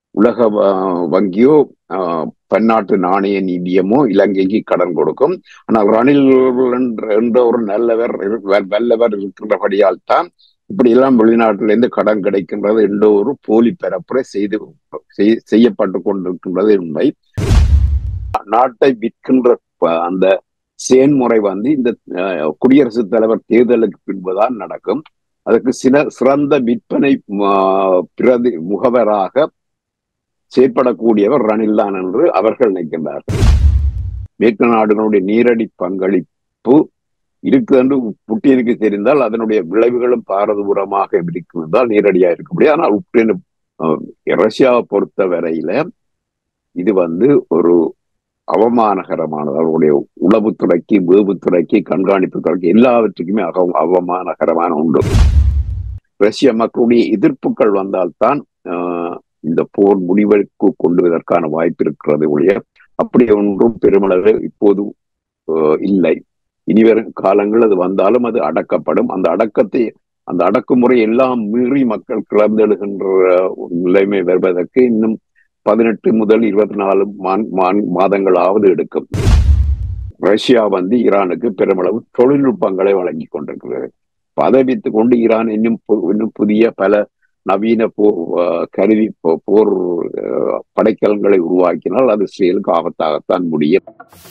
உலக வ- வங்கியோ ஆஹ், பன்னாட்டு நாணய நிதியமோ இலங்கைக்கு கடன் கொடுக்கும் ஆனால் ரணில் என்ற என்ற ஒரு நல்லவர் இரு- வ- வல்லவர் இருக்கின்றபடியால் தான் இப்படி எல்லாம் வெளிநாட்டிலிருந்து கடன் கிடைக்கின்றது என்ற ஒரு போலி பரப்புரை செய்து செய்- செய்யப்பட்டு கொண்டிருக்கின்றது உண்மை நாட்டை விற்கின்ற ப- அந்த செயன்முறை வந்து இந்த அஹ், குடியரசுத் தலைவர் தேர்தலுக்கு பின்புதான் நடக்கும் அதுக்கு சில சிறந்த விற்பனை ஆஹ், பிரதி முகவராக செயற்படக்கூடியவர் ரணில் தான் என்று அவர்கள் நினைக்கின்றார்கள் மேற்கு நாடுகளுடைய நேரடி பங்களிப்பு இருக்கு என்று புட்டினுக்கு தெரிந்தால் அதனுடைய விளைவுகளும் பாரதூரமாக இருக்கும் என்றால் நேரடியாக இருக்க முடியாது ஆனால் உக்ரைன் அஹ், ரஷ்யாவை பொறுத்த வரையில இது வந்து ஒரு அவமானகரமானது அவருடைய உளவுத்துறைக்கு வேவுத்துறைக்கு கண்காணிப்பு துறைக்கு எல்லாவற்றுக்குமே அக அவமானகரமான உண்டு ரஷ்ய மக்களுடைய எதிர்ப்புகள் வந்தால்தான் ஆஹ், இந்த போர் முடிவுக்கு கொண்டுவதற்கான வாய்ப்பு இருக்கிறது ஒழிய அப்படி ஒன்றும் பெருமளவு இப்போது ஆஹ், இல்லை இனிவரும் காலங்கள் அது வந்தாலும் அது அடக்கப்படும் அந்த அடக்கத்தை அந்த அடக்குமுறை எல்லாம் மீறி மக்கள் கிளர்ந்தெழுகின்ற ஒரு நிலைமை வருவதற்கு இன்னும் பதினெட்டு முதல் இருபத்தி நாலு மான் மான் மாதங்களாவது எடுக்கும் ரஷ்யா வந்து ஈரானுக்கு பெருமளவு தொழில்நுட்பங்களை வழங்கி கொண்டிருக்கிறது அதை வைத்துக் கொண்டு ஈரான் இன்னும் பு- இன்னும் புதிய பல நவீன போர் அஹ், கருவி போ- போர் அஹ், படைக்கலங்களை உருவாக்கினால் அது இஸ்ரேலுக்கு ஆபத்தாகத்தான் முடியும்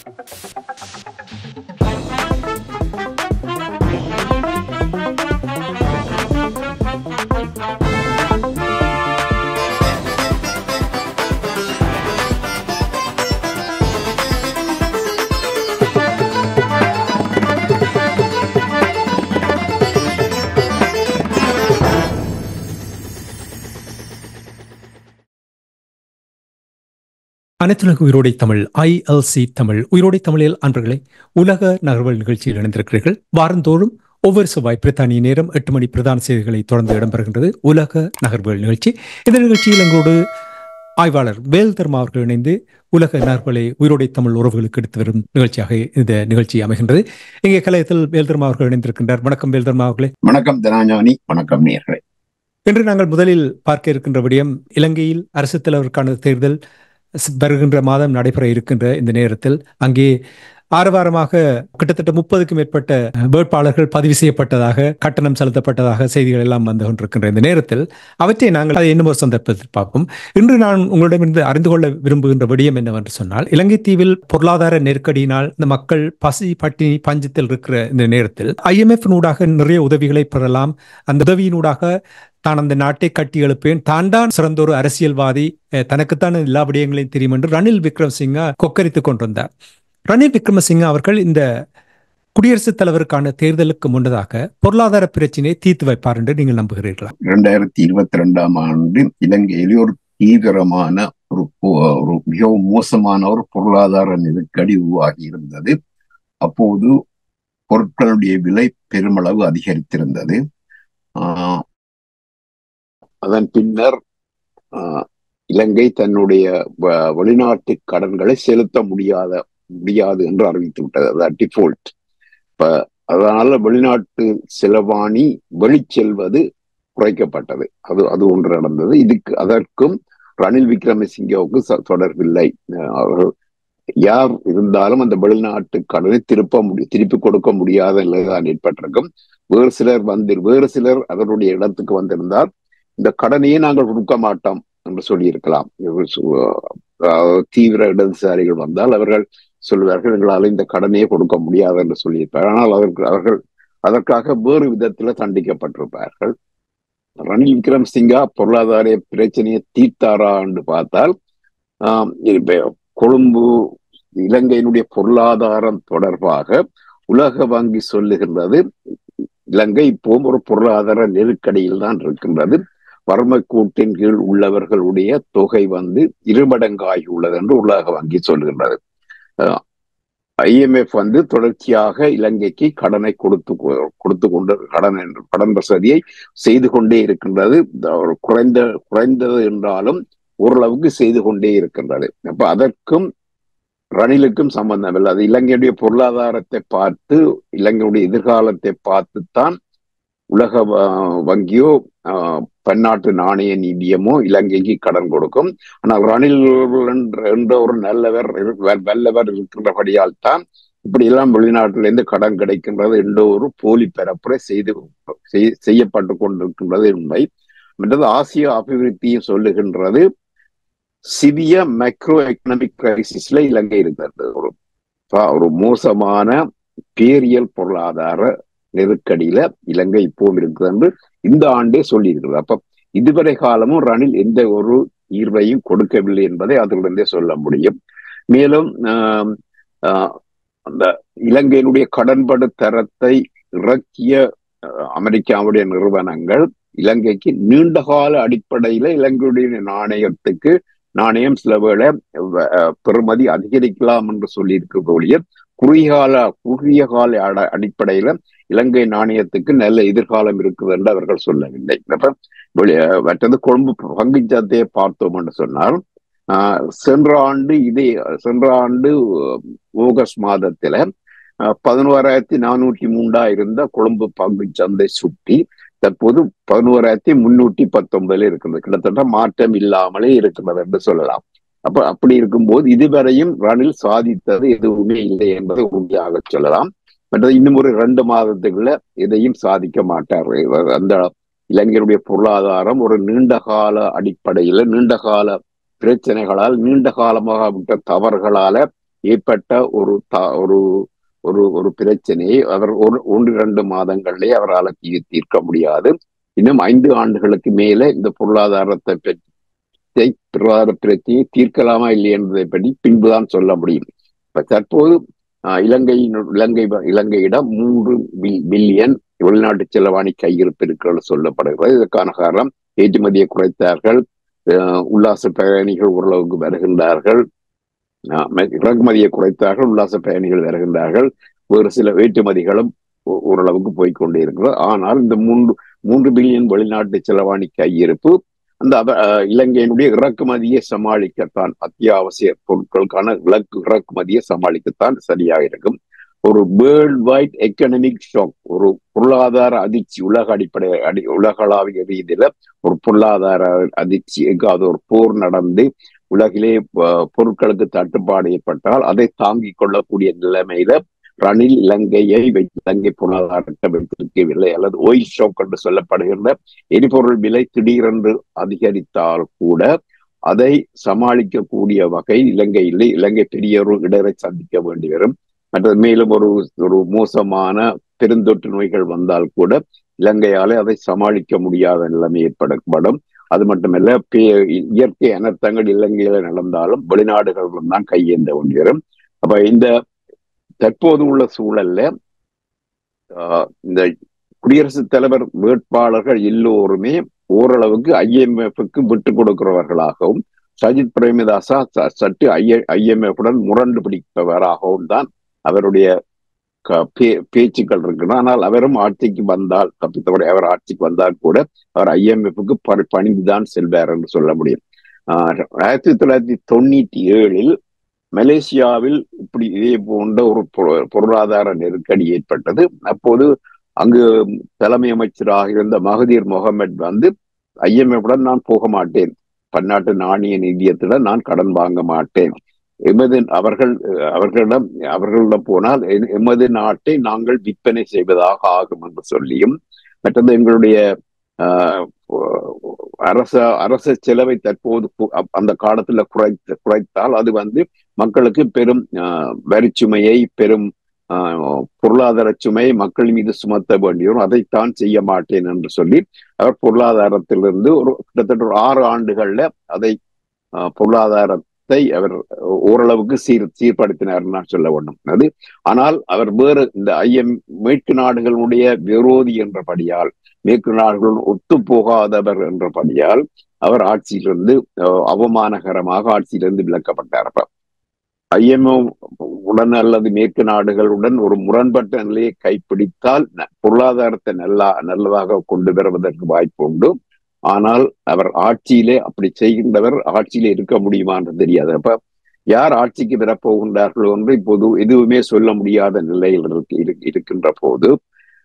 அனைத்துலக உயிரோடை தமிழ் ஐஎல்சி தமிழ் உயிரோடை தமிழில் அன்பர்களே உலக நகர்வல் நிகழ்ச்சியில் இணைந்திருக்கிறீர்கள் வாரந்தோறும் ஒவ்வொரு செவ்வாய் பிரித்தானிய நேரம் எட்டு மணி பிரதான செய்திகளை தொடர்ந்து இடம்பெறுகின்றது உலக நகர்வுகள் நிகழ்ச்சி இந்த நிகழ்ச்சியில் எங்களோடு ஆய்வாளர் வேல் தர்மா அவர்கள் இணைந்து உலக நகர்வுகளை உயிரோடை தமிழ் உறவுகளுக்கு எடுத்து வரும் நிகழ்ச்சியாக இந்த நிகழ்ச்சி அமைகின்றது இங்கே கலையத்தில் வேல் தர்மா அவர்கள் இணைந்திருக்கின்றார் வணக்கம் வேல் தர்மா அவர்களே வணக்கம் தனாஞானி வணக்கம் நேர்களே இன்று நாங்கள் முதலில் பார்க்க இருக்கின்ற விடயம் இலங்கையில் அரசுத் தலைவருக்கான தேர்தல் ஸ்- வருகின்ற மாதம் நடைபெற இருக்கின்ற இந்த நேரத்தில் அங்கே ஆரவாரமாக கிட்டத்தட்ட முப்பதுக்கும் மேற்பட்ட வேட்பாளர்கள் பதிவு செய்யப்பட்டதாக கட்டணம் செலுத்தப்பட்டதாக செய்திகள் எல்லாம் வந்து கொண்டிருக்கின்ற இந்த நேரத்தில் அவற்றை நாங்கள் அதை இன்னும் ஒரு சந்தர்ப்பத்தில் பார்ப்போம் இன்று நான் உங்களிடமிருந்து அறிந்து கொள்ள விரும்புகின்ற விடயம் என்னவென்று சொன்னால் இலங்கை தீவில் பொருளாதார நெருக்கடியினால் இந்த மக்கள் பசி பட்டினி பஞ்சத்தில் இருக்கிற இந்த நேரத்தில் ஐஎம்எஃப் நூடாக நிறைய உதவிகளை பெறலாம் அந்த உதவியினூடாக தான் அந்த நாட்டை கட்டி எழுப்பேன் தான் தான் சிறந்த ஒரு அரசியல்வாதி அஹ், தனக்குத்தான் எல்லா விடயங்களையும் தெரியும் என்று ரணில் விக்ரமசிங்கா கொக்கரித்துக் கொண்டிருந்தார் ரணில் விக்ரமசிங்க அவர்கள் இந்த குடியரசுத் தலைவருக்கான தேர்தலுக்கு முன்னதாக பொருளாதார பிரச்சினையை தீர்த்து வைப்பார் என்று நீங்கள் நம்புகிறீர்களா இரண்டாயிரத்தி இருபத்தி ரெண்டாம் ஆண்டு இலங்கையிலே ஒரு தீவிரமான ஒரு போ- ஒரு மிகவும் மோசமான ஒரு பொருளாதார நெருக்கடி உருவாகி இருந்தது அப்போது பொருட்களுடைய விலை பெருமளவு அதிகரித்திருந்தது ஆஹ் அதன் பின்னர் ஆஹ் இலங்கை தன்னுடைய வ- வெளிநாட்டு கடன்களை செலுத்த முடியாத முடியாது என்று அறிவித்து விட்டது அதான் டிஃபால்ட் இப்ப அதனால வெளிநாட்டு செலவாணி வெளிச்செல்வது குறைக்கப்பட்டது அது அது ஒன்று நடந்தது இதுக்கு அதற்கும் ரணில் விக்ரமசிங்கவுக்கு ச- தொடர்பில்லை அஹ் அவர்கள் யார் இருந்தாலும் அந்த வெளிநாட்டு கடனை திருப்ப முடி திருப்பி கொடுக்க முடியாத நிலைதான் ஏற்பட்டிருக்கும் வேறு சிலர் வந்து வேறு சிலர் அதனுடைய இடத்துக்கு வந்திருந்தால் இந்த கடனையே நாங்கள் கொடுக்க மாட்டோம் என்று சொல்லியிருக்கலாம் இவர் சு- அஹ் தீவிர இடதுசாரிகள் வந்தால் அவர்கள் சொல்வார்கள் எங்களால் இந்த கடனையே கொடுக்க முடியாது என்று சொல்லியிருப்பார் ஆனால் அதற்கு அவர்கள் அதற்காக வேறு விதத்துல தண்டிக்கப்பட்டிருப்பார்கள் ரணில் விக்ரம் சிங்கா பொருளாதார பிரச்சனையை தீர்த்தாரா என்று பார்த்தால் ஆம், இப்ப கொழும்பு இலங்கையினுடைய பொருளாதாரம் தொடர்பாக உலக வங்கி சொல்லுகின்றது இலங்கை இப்போ ஒரு பொருளாதார நெருக்கடியில் தான் இருக்கின்றது வறுமை கூட்டின் கீழ் உள்ளவர்களுடைய தொகை வந்து இருமடங்காகி உள்ளது என்று உலக வங்கி சொல்லுகின்றது ஐஎம்எஃப் வந்து தொடர்ச்சியாக இலங்கைக்கு கடனை கொடுத்து கொ- கொடுத்து கொண்டு கடன் என்று கடன் வசதியை செய்து கொண்டே இருக்கின்றது இந்த ஒரு குறைந்த குறைந்தது என்றாலும் ஓரளவுக்கு செய்து கொண்டே இருக்கின்றது அப்ப அதற்கும் ரணிலுக்கும் சம்பந்தம் இல்லை அது இலங்கையுடைய பொருளாதாரத்தை பார்த்து இலங்கையுடைய எதிர்காலத்தை பார்த்துத்தான் உலக வங்கியோ பன்னாட்டு நாணய நிதியமோ இலங்கைக்கு கடன் கொடுக்கும் ஆனால் ரணில் என்ற ஒரு நல்லவர் வல்லவர் இருக்கின்றபடியால் தான் இப்படி எல்லாம் வெளிநாட்டிலிருந்து கடன் கிடைக்கின்றது என்ற ஒரு போலி பரப்புரை செய்து செய்யப்பட்டு கொண்டிருக்கின்றது உண்மை மற்றது ஆசிய அபிவிருத்தியும் சொல்லுகின்றது சிவிய மைக்ரோ எக்கனாமிக் கிரைசிஸ்ல இலங்கை இருக்கிறது ஒரு ஒரு மோசமான பேரியல் பொருளாதார நெருக்கடியில இலங்கை இப்பவும் இருக்குது என்று இந்த ஆண்டே சொல்லி இருக்கிறது அப்ப இதுவரை காலமும் ரணில் எந்த ஒரு தீர்வையும் கொடுக்கவில்லை என்பதை அதிலிருந்தே சொல்ல முடியும் மேலும் அந்த இலங்கையினுடைய கடன்படு தரத்தை இறக்கிய அமெரிக்காவுடைய நிறுவனங்கள் இலங்கைக்கு நீண்டகால அடிப்படையில இலங்கையுடைய நாணயத்துக்கு நாணயம் சில வேளை பெறுமதி அதிகரிக்கலாம் என்று சொல்லி இருக்கிற குறுகிய குறுகிய கால அடிப்படையில இலங்கை நாணயத்துக்கு நல்ல எதிர்காலம் இருக்குது என்று அவர்கள் சொல்லவில்லை மற்றது கொழும்பு பங்கு சந்தையை பார்த்தோம் என்று சொன்னால் சென்ற ஆண்டு இதே சென்ற ஆண்டு ஆகஸ்ட் மாதத்துல பதினோராயிரத்தி நானூற்றி மூன்றா இருந்த கொழும்பு பங்கு சந்தை சுட்டி தற்போது பதினோராயிரத்தி முன்னூற்றி பத்தொன்பதுல இருக்கிறது கிட்டத்தட்ட மாற்றம் இல்லாமலே இருக்கிறது என்று சொல்லலாம் அப்ப அப்படி இருக்கும்போது இதுவரையும் ரணில் சாதித்தது எதுவுமே இல்லை என்பதை உறுதியாக சொல்லலாம் மற்றது இன்னும் ஒரு ரெண்டு மாதத்துக்குள்ள எதையும் சாதிக்க மாட்டார் அந்த இளைஞருடைய பொருளாதாரம் ஒரு நீண்ட கால அடிப்படையில நீண்ட கால பிரச்சனைகளால் நீண்ட காலமாக விட்ட தவறுகளால ஏற்பட்ட ஒரு ஒரு ஒரு ஒரு பிரச்சனையை அவர் ஒரு ஒன்று இரண்டு மாதங்களிலே அவரால் தீர்க்க முடியாது இன்னும் ஐந்து ஆண்டுகளுக்கு மேலே இந்த பொருளாதாரத்தை பற்றி பொருளாதார பிரச்சனையை தீர்க்கலாமா இல்லை என்பதை பற்றி பின்புதான் சொல்ல முடியும் இப்ப தற்போது இலங்கையின் இலங்கை இலங்கையிடம் மூன்று பில்லியன் வெளிநாட்டு செலவாணி கையிருப்பு இருக்கிறது சொல்லப்படுகிறது இதற்கான காரணம் ஏற்றுமதியை குறைத்தார்கள் உல்லாச பயணிகள் ஓரளவுக்கு வருகின்றார்கள் இறக்குமதியை குறைத்தார்கள் உல்லாச பயணிகள் வருகின்றார்கள் வேறு சில ஏற்றுமதிகளும் ஓரளவுக்கு போய்கொண்டே இருக்கிறது ஆனால் இந்த மூன்று மூன்று பில்லியன் வெளிநாட்டு செலவாணி கையிருப்பு அந்த இலங்கையினுடைய இறக்குமதியை சமாளிக்கத்தான் அத்தியாவசிய பொருட்களுக்கான இலக்கு இறக்குமதியை சமாளிக்கத்தான் சரியாக இருக்கும் ஒரு வேர்ல்ட் வைட் எக்கனாமிக் ஷாக் ஒரு பொருளாதார அதிர்ச்சி உலக அடிப்படை அடி உலகளாவிய ரீதியில ஒரு பொருளாதார அதிர்ச்சி எங்காவது ஒரு போர் நடந்து உலகிலே பொருட்களுக்கு தட்டுப்பாடு ஏற்பட்டால் அதை தாங்கிக் கொள்ளக்கூடிய நிலைமையில ரணில் இலங்கையை இலங்கை பொருளாதாரத்தை வைத்திருக்கவில்லை அல்லது ஒயில் ஷோக் என்று சொல்லப்படுகின்ற எரிபொருள் விலை திடீரென்று அதிகரித்தால் கூட அதை சமாளிக்கக்கூடிய வகையில் இலங்கையில் இலங்கை பெரிய ஒரு இடரை சந்திக்க வேண்டி வரும் மற்றது மேலும் ஒரு ஒரு மோசமான பெருந்தொற்று நோய்கள் வந்தால் கூட இலங்கையாலே அதை சமாளிக்க முடியாத நிலைமை ஏற்படப்படும் அது மட்டுமல்ல இயற்கை அனர்த்தங்கள் இலங்கையில நடந்தாலும் வெளிநாடுகளிலும் தான் கையேந்த வேண்டி வரும் அப்ப இந்த தற்போது உள்ள சூழல்ல இந்த குடியரசுத் தலைவர் வேட்பாளர்கள் எல்லோருமே ஓரளவுக்கு ஐஎம்எஃப்க்கு விட்டு கொடுக்கிறவர்களாகவும் சஜித் பிரேமதாசா சற்று ஐ ஐஎம்எஃப் முரண்டு பிடிப்பவராகவும் தான் அவருடைய பேச்சுக்கள் இருக்கு ஆனால் அவரும் ஆட்சிக்கு வந்தால் தப்பித்தவரை அவர் ஆட்சிக்கு வந்தால் கூட அவர் ஐஎம்எஃப்க்கு பணிந்துதான் செல்வார் என்று சொல்ல முடியும் ஆயிரத்தி தொள்ளாயிரத்தி தொண்ணூத்தி ஏழில் மலேசியாவில் இப்படி இதே போன்ற ஒரு பொருளாதார நெருக்கடி ஏற்பட்டது அப்போது அங்கு தலைமை அமைச்சராக இருந்த மகதீர் முகமது வந்து ஐஎம்எஃப்டன் நான் போக மாட்டேன் பன்னாட்டு நாணய நிதியத்துடன் நான் கடன் வாங்க மாட்டேன் எமது அவர்கள் அவர்களிடம் அவர்களிடம் போனால் எமது நாட்டை நாங்கள் விற்பனை செய்வதாக ஆகும் என்று சொல்லியும் மற்றது எங்களுடைய அரச அரச செலவை தற்போது அந்த காலத்துல குறைத்த குறைத்தால் அது வந்து மக்களுக்கு பெரும் வரிச்சுமையை பெரும் பொருளாதார சுமையை மக்கள் மீது சுமத்த வேண்டியும் அதைத்தான் செய்ய மாட்டேன் என்று சொல்லி அவர் பொருளாதாரத்திலிருந்து ஒரு கிட்டத்தட்ட ஒரு ஆறு ஆண்டுகள்ல அதை பொருளாதாரத்தை அவர் ஓரளவுக்கு சீர் சீர்படுத்தினார் சொல்ல வேண்டும் அது ஆனால் அவர் வேறு இந்த ஐஎம் மேற்கு நாடுகளுடைய விரோதி என்றபடியால் மேற்கு நாடுகளுடன் ஒத்து போகாதவர் என்றபடியால் அவர் ஆட்சியிலிருந்து அவமானகரமாக ஆட்சியிலிருந்து விலக்கப்பட்டார் அப்ப ஐஎம்ஓ உடன் அல்லது மேற்கு நாடுகளுடன் ஒரு முரண்பட்ட நிலையை கைப்பிடித்தால் பொருளாதாரத்தை நல்லா நல்லதாக கொண்டு வருவதற்கு வாய்ப்பு உண்டு ஆனால் அவர் ஆட்சியிலே அப்படி செய்கின்றவர் ஆட்சியிலே இருக்க முடியுமா என்று தெரியாது அப்ப யார் ஆட்சிக்கு வரப்போகின்றார்களோ என்று இப்போது எதுவுமே சொல்ல முடியாத நிலையில் இருக்கின்ற போது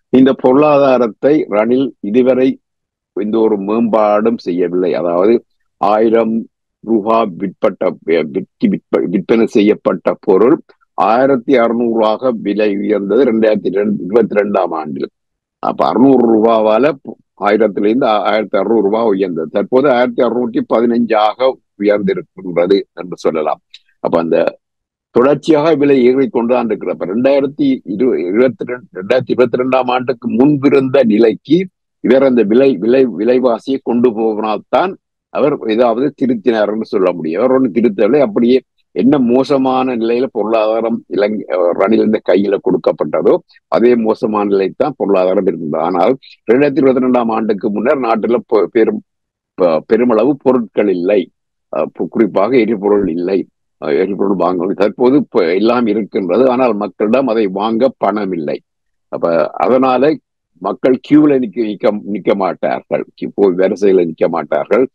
இந்த பொருளாதாரத்தை ரணில் இதுவரை எந்த ஒரு மேம்பாடும் செய்யவில்லை அதாவது ஆயிரம் ரூபாய் விற்பட்ட விற்கி விற்பனை செய்யப்பட்ட பொருள் ஆயிரத்தி அறுநூறுவாக விலை உயர்ந்தது ரெண்டாயிரத்தி இருபத்தி ரெண்டாம் ஆண்டில் அப்ப அறுநூறு ரூபாவால ஆயிரத்துல இருந்து ஆயிரத்தி அறுநூறு ரூபாய் உயர்ந்தது தற்போது ஆயிரத்தி அறுநூற்றி பதினைஞ்சாக உயர்ந்திருக்கின்றது என்று சொல்லலாம் அப்ப அந்த தொடர்ச்சியாக விலை ஏறிக்கொண்டுதான் இருக்கிறப்ப ரெண்டாயிரத்தி இரு இருபத்தி ரெண்டு ரெண்டாயிரத்தி இருபத்தி ரெண்டாம் ஆண்டுக்கு முன்பிருந்த நிலைக்கு இவர் அந்த விலை விலை விலைவாசியை கொண்டு போகினால்தான் அவர் ஏதாவது திருத்தினார்னு சொல்ல முடியும் அவர் ஒன்று திருத்தவில்லை அப்படியே என்ன மோசமான நிலையில பொருளாதாரம் இலங்கை ரணிலிருந்து கையில கொடுக்கப்பட்டதோ அதே மோசமான நிலை தான் பொருளாதாரம் இருந்தது ஆனால் இரண்டாயிரத்தி இருபத்தி ரெண்டாம் ஆண்டுக்கு முன்னர் நாட்டில் பெரும் பெருமளவு பொருட்கள் இல்லை குறிப்பாக எரிபொருள் இல்லை எரிபொருள் வாங்க தற்போது எல்லாம் இருக்கின்றது ஆனால் மக்களிடம் அதை வாங்க பணம் இல்லை அப்ப அதனால மக்கள் கியூல நிக்க நிக்க நிக்க மாட்டார்கள் போய் வரிசையில நிக்க மாட்டார்கள்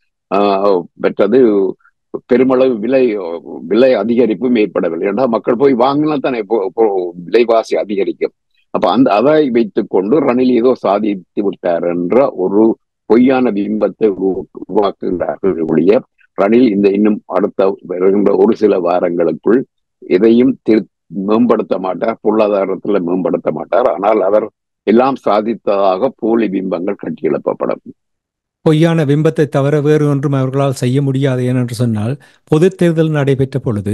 மற்றது பெருமளவு விலை விலை அதிகரிப்பும் ஏற்படவில்லை என்றால் மக்கள் போய் வாங்கினா தானே விலைவாசி அதிகரிக்கும் அப்ப அந்த அதை வைத்துக் கொண்டு ரணில் ஏதோ சாதித்து விட்டார் என்ற ஒரு பொய்யான பிம்பத்தை உருவாக்குகிறார்கள் ஒழிய ரணில் இந்த இன்னும் அடுத்த வருகின்ற ஒரு சில வாரங்களுக்குள் எதையும் திரு மேம்படுத்த மாட்டார் பொருளாதாரத்துல மேம்படுத்த மாட்டார் ஆனால் அவர் எல்லாம் சாதித்ததாக போலி பிம்பங்கள் கட்டி எழுப்பப்படும் பொய்யான பிம்பத்தை தவிர வேறு ஒன்றும் அவர்களால் செய்ய முடியாது ஏனென்று சொன்னால் பொது தேர்தல் நடைபெற்ற பொழுது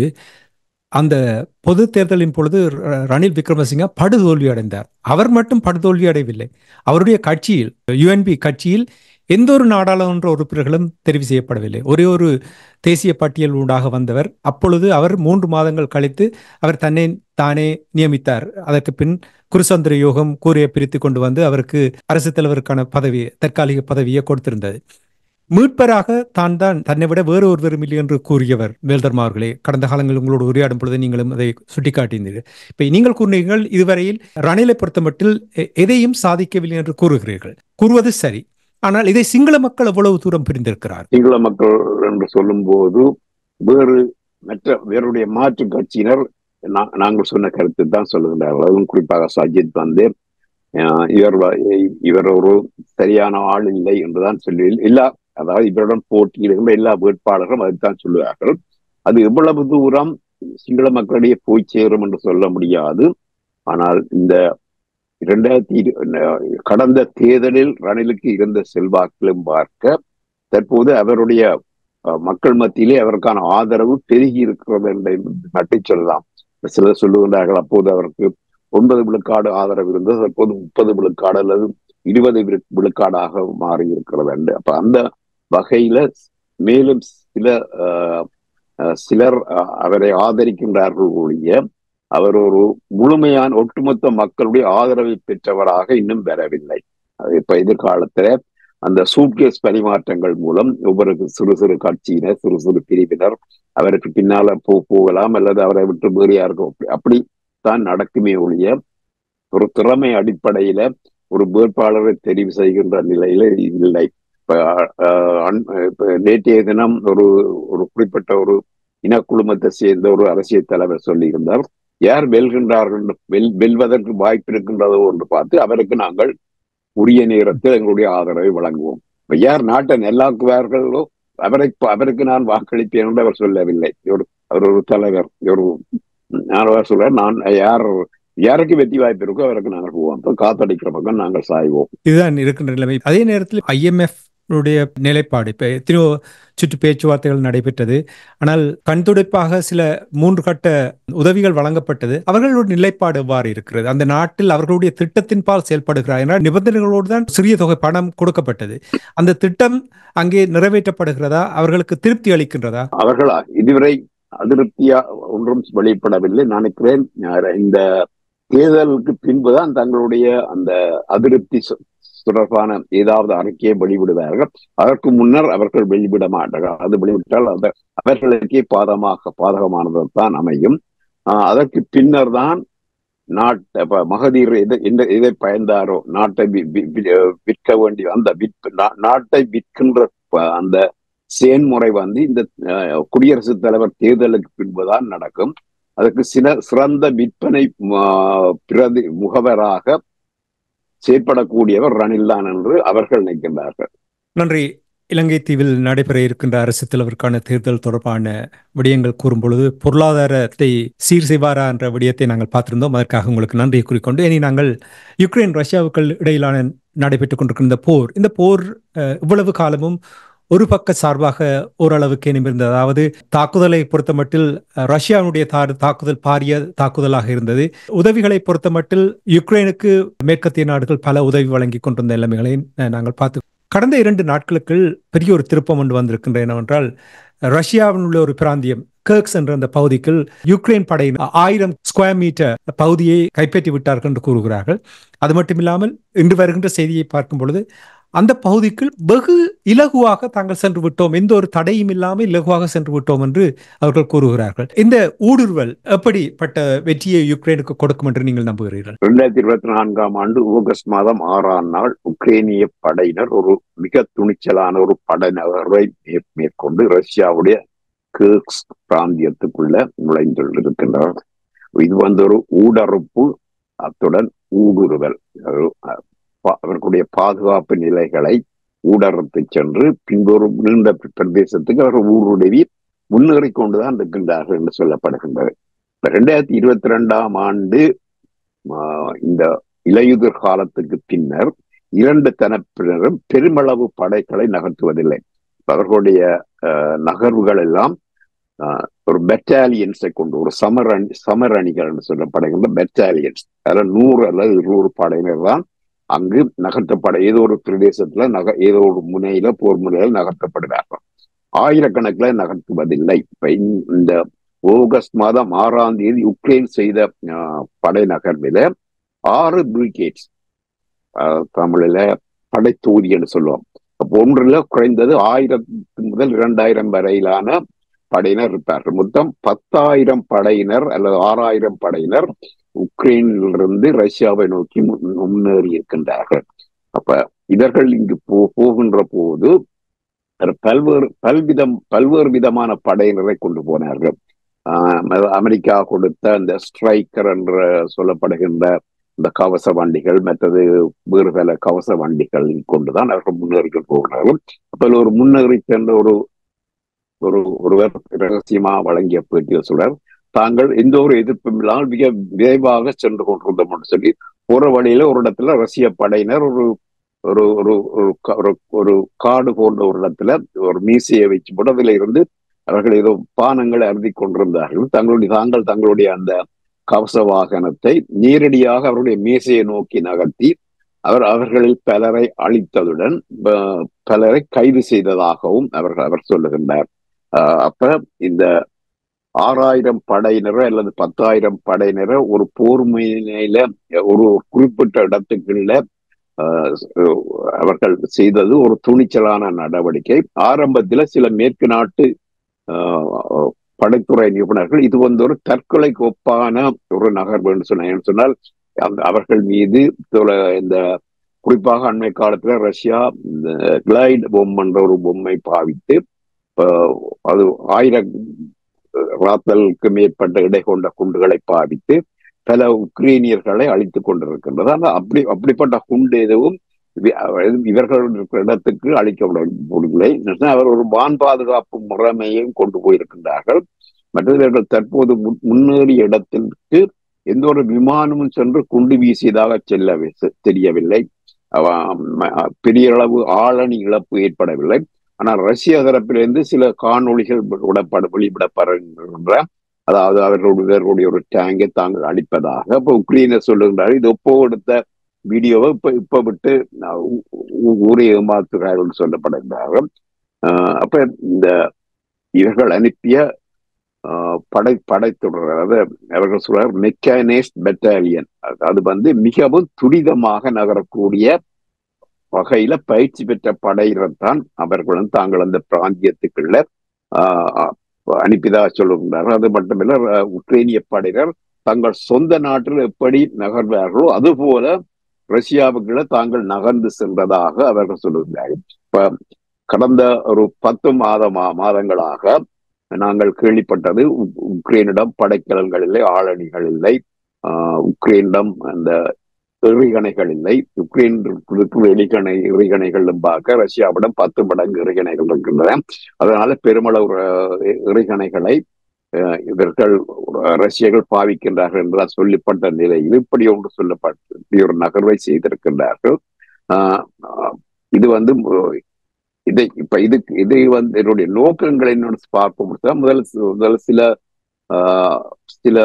அந்த பொது தேர்தலின் பொழுது ரணில் விக்ரமசிங்க படுதோல்வி அடைந்தார் அவர் மட்டும் படுதோல்வி அடையவில்லை அவருடைய கட்சியில் யுஎன்பி கட்சியில் எந்த ஒரு நாடாளுமன்ற உறுப்பினர்களும் தெரிவு செய்யப்படவில்லை ஒரே ஒரு தேசிய பட்டியல் ஊடாக வந்தவர் அப்பொழுது அவர் மூன்று மாதங்கள் கழித்து அவர் தன்னை தானே நியமித்தார் அதற்கு பின் குருசந்திர யோகம் கூறிய பிரித்து கொண்டு வந்து அவருக்கு அரசு தலைவருக்கான பதவி தற்காலிக பதவியை கொடுத்திருந்தது மீட்பராக தான் தான் தன்னை விட வேறு ஒருவரும் இல்லை என்று கூறியவர் வேல்தர்மா அவர்களே கடந்த காலங்களில் உங்களோடு உரையாடும் பொழுது நீங்களும் அதை சுட்டிக்காட்டியிருந்தீர்கள் இப்ப நீங்கள் கூறினீர்கள் இதுவரையில் ரணிலை பொறுத்தமட்டில் எதையும் சாதிக்கவில்லை என்று கூறுகிறீர்கள் கூறுவது சரி ஆனால் இதை சிங்கள மக்கள் எவ்வளவு தூரம் புரிந்திருக்கிறார் சிங்கள மக்கள் என்று சொல்லும் போது வேறு மற்ற வேறுடைய மாற்று கட்சியினர் நாங்கள் சொன்ன கருத்து தான் சொல்லுகிறார்கள் அதுவும் குறிப்பாக சஜித் வந்து இவர் இவர் ஒரு சரியான ஆள் இல்லை என்றுதான் சொல்லி எல்லா அதாவது இவருடன் போட்டியிடுகின்ற எல்லா வேட்பாளர்களும் அதைத்தான் சொல்லுவார்கள் அது எவ்வளவு தூரம் சிங்கள மக்களிடையே போய் சேரும் என்று சொல்ல முடியாது ஆனால் இந்த இரண்டாயிரத்தி கடந்த தேர்தலில் ரணிலுக்கு இருந்த செல்வாக்கிலும் பார்க்க தற்போது அவருடைய மக்கள் மத்தியிலே அவருக்கான ஆதரவு பெருகி இருக்கிறது என்று நட்டி சொல்லலாம் சிலர் சொல்லுகின்றார்கள் அப்போது அவருக்கு ஒன்பது விழுக்காடு ஆதரவு இருந்தது தற்போது முப்பது விழுக்காடு அல்லது இருபது விழுக்காடாக மாறி இருக்கிறது என்று அப்ப அந்த வகையில மேலும் சில சிலர் அவரை ஆதரிக்கின்றார்கள் ஒழிய அவர் ஒரு முழுமையான ஒட்டுமொத்த மக்களுடைய ஆதரவை பெற்றவராக இன்னும் பெறவில்லை இப்ப எதிர்காலத்துல அந்த சூட்கேஸ் பரிமாற்றங்கள் மூலம் ஒவ்வொரு சிறு சிறு கட்சியினர் சிறு சிறு பிரிவினர் அவருக்கு பின்னால போ போகலாம் அல்லது அவரை விட்டு வேறு யாருக்கும் அப்படி அப்படித்தான் நடக்குமே ஒழிய ஒரு திறமை அடிப்படையில ஒரு வேட்பாளரை தெரிவு செய்கின்ற நிலையில இல்லை இப்ப நேற்றைய தினம் ஒரு ஒரு குறிப்பிட்ட ஒரு இனக்குழுமத்தை சேர்ந்த ஒரு அரசியல் தலைவர் சொல்லியிருந்தார் யார் வெல்கின்றார்கள் வெல் வெல்வதற்கு வாய்ப்பு இருக்கின்றதோ என்று பார்த்து அவருக்கு நாங்கள் உரிய நேரத்தில் எங்களுடைய ஆதரவை வழங்குவோம் இப்ப யார் நாட்டை நெல்லாக்குவார்களோ அவரை அவருக்கு நான் வாக்களிப்பேன் என்று அவர் சொல்லவில்லை ஒரு அவர் ஒரு தலைவர் ஒரு நான் சொல்றேன் நான் யார் யாருக்கு வெற்றி வாய்ப்பு இருக்கோ அவருக்கு நாங்கள் போவோம் காத்தடிக்கிற பக்கம் நாங்கள் சாய்வோம் இதுதான் இருக்கின்ற நிலைமை அதே நேரத்தில் ஐஎம்எஃப் உடைய நிலைப்பாடு இப்போ எத்தனையோ சுற்று பேச்சுவார்த்தைகள் நடைபெற்றது ஆனால் கண்துடைப்பாக சில மூன்று கட்ட உதவிகள் வழங்கப்பட்டது அவர்களுடைய நிலைப்பாடு எவ்வாறு இருக்கிறது அந்த நாட்டில் அவர்களுடைய திட்டத்தின் பால் செயல்படுகிறார் என்ற நிபந்தனைகளோடு தான் சிறிய தொகை பணம் கொடுக்கப்பட்டது அந்த திட்டம் அங்கே நிறைவேற்றப்படுகிறதா அவர்களுக்கு திருப்தி அளிக்கின்றதா அவர்கள் இதுவரை அதிருப்தியா ஒன்றும் வெளிப்படவில்லை நினைக்கிறேன் இந்த தேர்தலுக்கு பின்புதான் தங்களுடைய அந்த அதிருப்தி தொடர்பான ஏதாவது அறிக்கையை வெளிவிடுவார்கள் அதற்கு முன்னர் அவர்கள் வெளிவிட மாட்டார்கள் அது வெளிவிட்டால் அந்த அவர்களுக்கே பாதமாக பாதகமானது தான் அமையும் அதற்கு பின்னர் தான் நாட்டை மகதீர் எதை எதை பயந்தாரோ நாட்டை விற்க வேண்டிய அந்த விற்ப நாட்டை விற்கின்ற அந்த செயன்முறை வந்து இந்த குடியரசுத் தலைவர் தேர்தலுக்கு பின்புதான் நடக்கும் அதற்கு சில சிறந்த விற்பனை பிரதி முகவராக செயற்படக்கூடியவர் ரணில் தான் என்று அவர்கள் நினைக்கின்றார்கள் நன்றி இலங்கை தீவில் நடைபெற இருக்கின்ற அரசு தலைவருக்கான தேர்தல் தொடர்பான விடயங்கள் கூறும் பொழுது பொருளாதாரத்தை சீர் செய்வாரா என்ற விடயத்தை நாங்கள் பார்த்திருந்தோம் அதற்காக உங்களுக்கு நன்றியை கூறிக்கொண்டு இனி நாங்கள் யுக்ரைன் ரஷ்யாவுக்கு இடையிலான நடைபெற்றுக் கொண்டிருக்கின்ற போர் இந்த போர் இவ்வளவு காலமும் ஒரு பக்க சார்பாக ஓரளவுக்கு நிமிர்ந்தது அதாவது தாக்குதலை பொறுத்தமட்டில் ரஷ்யாவுடைய தாக்குதல் பாரிய தாக்குதலாக இருந்தது உதவிகளை பொறுத்தமட்டில் யுக்ரைனுக்கு மேற்கத்திய நாடுகள் பல உதவி வழங்கி கொண்டிருந்த நிலைமைகளை நாங்கள் பார்த்து கடந்த இரண்டு நாட்களுக்குள் பெரிய ஒரு திருப்பம் ஒன்று வந்திருக்கின்ற என்னவென்றால் ரஷ்யாவின் உள்ள ஒரு பிராந்தியம் கர்க்ஸ் என்ற அந்த பகுதிக்குள் யுக்ரைன் படையின் ஆயிரம் ஸ்கொயர் மீட்டர் பகுதியை கைப்பற்றி விட்டார்கள் என்று கூறுகிறார்கள் அது மட்டும் இல்லாமல் இன்று வருகின்ற செய்தியை பார்க்கும் பொழுது அந்த பகுதிக்குள் வெகு இலகுவாக தாங்கள் சென்று விட்டோம் எந்த ஒரு தடையும் இல்லாமல் இலகுவாக சென்று விட்டோம் என்று அவர்கள் கூறுகிறார்கள் இந்த ஊடுருவல் எப்படிப்பட்ட வெற்றியை யுக்ரைனுக்கு கொடுக்கும் என்று நீங்கள் நம்புகிறீர்கள் இரண்டாயிரத்தி இருபத்தி நான்காம் ஆண்டு ஆகஸ்ட் மாதம் ஆறாம் நாள் உக்ரைனிய படையினர் ஒரு மிக துணிச்சலான ஒரு படையினரை மேற்கொண்டு ரஷ்யாவுடைய கேர்க்ஸ் பிராந்தியத்துக்குள்ள நுழைந்துள்ளிருக்கின்றனர் இது வந்து ஒரு ஊடறுப்பு அத்துடன் ஊடுருவல் அவர்களுடைய பாதுகாப்பு நிலைகளை ஊடறுத்து சென்று பின்பு ஒரு நீண்ட பிரதேசத்துக்கு அவர்கள் ஊடுருவி முன்னேறி கொண்டுதான் இருக்கின்றார்கள் என்று சொல்லப்படுகின்றது ரெண்டாயிரத்தி இருபத்தி ரெண்டாம் ஆண்டு இந்த இலையுதிர் காலத்துக்கு பின்னர் இரண்டு தரப்பினரும் பெருமளவு படைகளை நகர்த்துவதில்லை அவர்களுடைய நகர்வுகள் எல்லாம் ஒரு பெட்டாலியன்ஸை கொண்டு ஒரு சமர் அணி சமர் அணிகள் என்று சொல்லப்படுகின்ற பெட்டாலியன்ஸ் அதில் நூறு அல்லது இருநூறு படையினர் தான் அங்கு நகர்த்தப்பட ஏதோ ஒரு பிரதேசத்துல நக ஏதோ ஒரு முனையில போர் முனையில் நகர்த்தப்படுகிறார்கள் ஆயிரக்கணக்கில் நகர்த்துவதில்லை இப்ப இந்த ஆகஸ்ட் மாதம் ஆறாம் தேதி உக்ரைன் செய்த படை நகர்வில ஆறு பிரிகேட்ஸ் தமிழில படைத்தொகுதி என்று சொல்லுவோம் அப்போ ஒன்றுல குறைந்தது ஆயிரத்து முதல் இரண்டாயிரம் வரையிலான படையினர் இருப்பார்கள் மொத்தம் பத்தாயிரம் படையினர் அல்லது ஆறாயிரம் படையினர் உக்ரைனிலிருந்து ரஷ்யாவை நோக்கி முன்னேறி இருக்கின்றார்கள் அப்ப இவர்கள் இங்கு போ போகின்ற போது பல்வேறு பல்விதம் பல்வேறு விதமான படையினரை கொண்டு போனார்கள் அமெரிக்கா கொடுத்த அந்த ஸ்ட்ரைக்கர் என்று சொல்லப்படுகின்ற இந்த கவச வண்டிகள் மற்றது வேறு பல கவச வண்டிகள் கொண்டுதான் அவர்கள் முன்னேறி போகிறார்கள் அப்ப ஒரு முன்னேறி சென்ற ஒரு ஒரு ஒருவர் ரகசியமா வழங்கிய பேட்டியில் சுடர் தாங்கள் எந்த ஒரு எதிர்ப்பும் இல்லாமல் மிக விரைவாக சென்று கொண்டிருந்தோம் என்று சொல்லி போற வழியில ஒரு இடத்துல ரஷ்ய படையினர் ஒரு ஒரு ஒரு ஒரு காடு போன்ற ஒரு இடத்துல ஒரு மீசையை வச்சு போட்டு அதுல இருந்து அவர்கள் ஏதோ பானங்களை அருதி கொண்டிருந்தார்கள் தங்களுடைய தாங்கள் தங்களுடைய அந்த கவச வாகனத்தை நேரடியாக அவருடைய மீசையை நோக்கி நகர்த்தி அவர் அவர்களில் பலரை அழித்ததுடன் பலரை கைது செய்ததாகவும் அவர்கள் அவர் சொல்லுகின்றார் அப்ப இந்த ஆறாயிரம் படையினரோ அல்லது பத்தாயிரம் படையினரோ ஒரு போர் முனையில ஒரு குறிப்பிட்ட இடத்துக்குள்ள அவர்கள் செய்தது ஒரு துணிச்சலான நடவடிக்கை ஆரம்பத்துல சில மேற்கு நாட்டு படைத்துறை நிபுணர்கள் இது வந்து ஒரு தற்கொலைக்கு ஒப்பான ஒரு நகர்வு என்று சொன்ன சொன்னால் அவர்கள் மீது இந்த குறிப்பாக அண்மை காலத்துல ரஷ்யா கிளைட் பொம்மைன்ற ஒரு பொம்மை பாவித்து அது ஆயிரம் ராத்தலுக்கு மேற்பட்ட இடை கொண்ட குண்டுகளை பாவித்து பல உக்ரைனியர்களை அழித்துக் கொண்டிருக்கின்றது ஆனால் அப்படி அப்படிப்பட்ட குண்டு எதுவும் இவர்கள் இருக்கிற இடத்துக்கு அளிக்கப்படவில்லை அவர் ஒரு வான் பாதுகாப்பு முறைமையும் கொண்டு போயிருக்கின்றார்கள் மற்றது இவர்கள் தற்போது முன்னேறிய இடத்திற்கு எந்த ஒரு விமானமும் சென்று குண்டு வீசியதாக செல்ல தெரியவில்லை பெரிய அளவு ஆளணி இழப்பு ஏற்படவில்லை ஆனால் ரஷ்ய தரப்பிலிருந்து சில காணொளிகள் விடப்பட வெளியிடப்படுகின்ற அதாவது அவர்களுடைய ஒரு டேங்கை தாங்கள் அளிப்பதாக இப்ப உக்ரைனர் சொல்லுகின்றார் இது ஒப்போ எடுத்த வீடியோவை இப்ப இப்ப விட்டு ஊரை ஏமாத்துகிறார்கள் சொல்லப்படுகிறார்கள் அப்ப இந்த இவர்கள் அனுப்பிய படை படைத்தொடர் அதாவது அவர்கள் சொல்றார் மெக்கானைஸ்ட் பெட்டாலியன் அது வந்து மிகவும் துரிதமாக நகரக்கூடிய வகையில பயிற்சி பெற்ற படையினர்தான் அவர்களும் தாங்கள் அந்த பிராந்தியத்துக்குள்ள அனுப்பிதாக சொல்லுகின்றார்கள் அது மட்டுமில்ல உக்ரைனிய படையினர் தங்கள் சொந்த நாட்டில் எப்படி நகர்வார்களோ அதுபோல ரஷ்யாவுக்குள்ள தாங்கள் நகர்ந்து சென்றதாக அவர்கள் சொல்லுகிறார்கள் இப்ப கடந்த ஒரு பத்து மாதமா மாதங்களாக நாங்கள் கேள்விப்பட்டது உக்ரைனிடம் படைக்கலன்கள் இல்லை ஆளணிகள் இல்லை உக்ரைனிடம் அந்த எறிகணைகள் இல்லை உக்ரைன் இருக்கிற எரிகணை எறிகணைகளும் பார்க்க ரஷ்யாவிடம் பத்து மடங்கு எறிகணைகள் இருக்கின்றன அதனால பெருமளவு எறிகணைகளை இவர்கள் ரஷ்யர்கள் பாவிக்கின்றார்கள் என்றால் சொல்லப்பட்ட நிலையில் இப்படி ஒன்று சொல்லப்பட்ட இப்படி ஒரு நகர்வை செய்திருக்கின்றார்கள் இது வந்து இதை இப்ப இதுக்கு இது வந்து என்னுடைய நோக்கங்களை என்னோட பார்க்க முதல் முதல் சில சில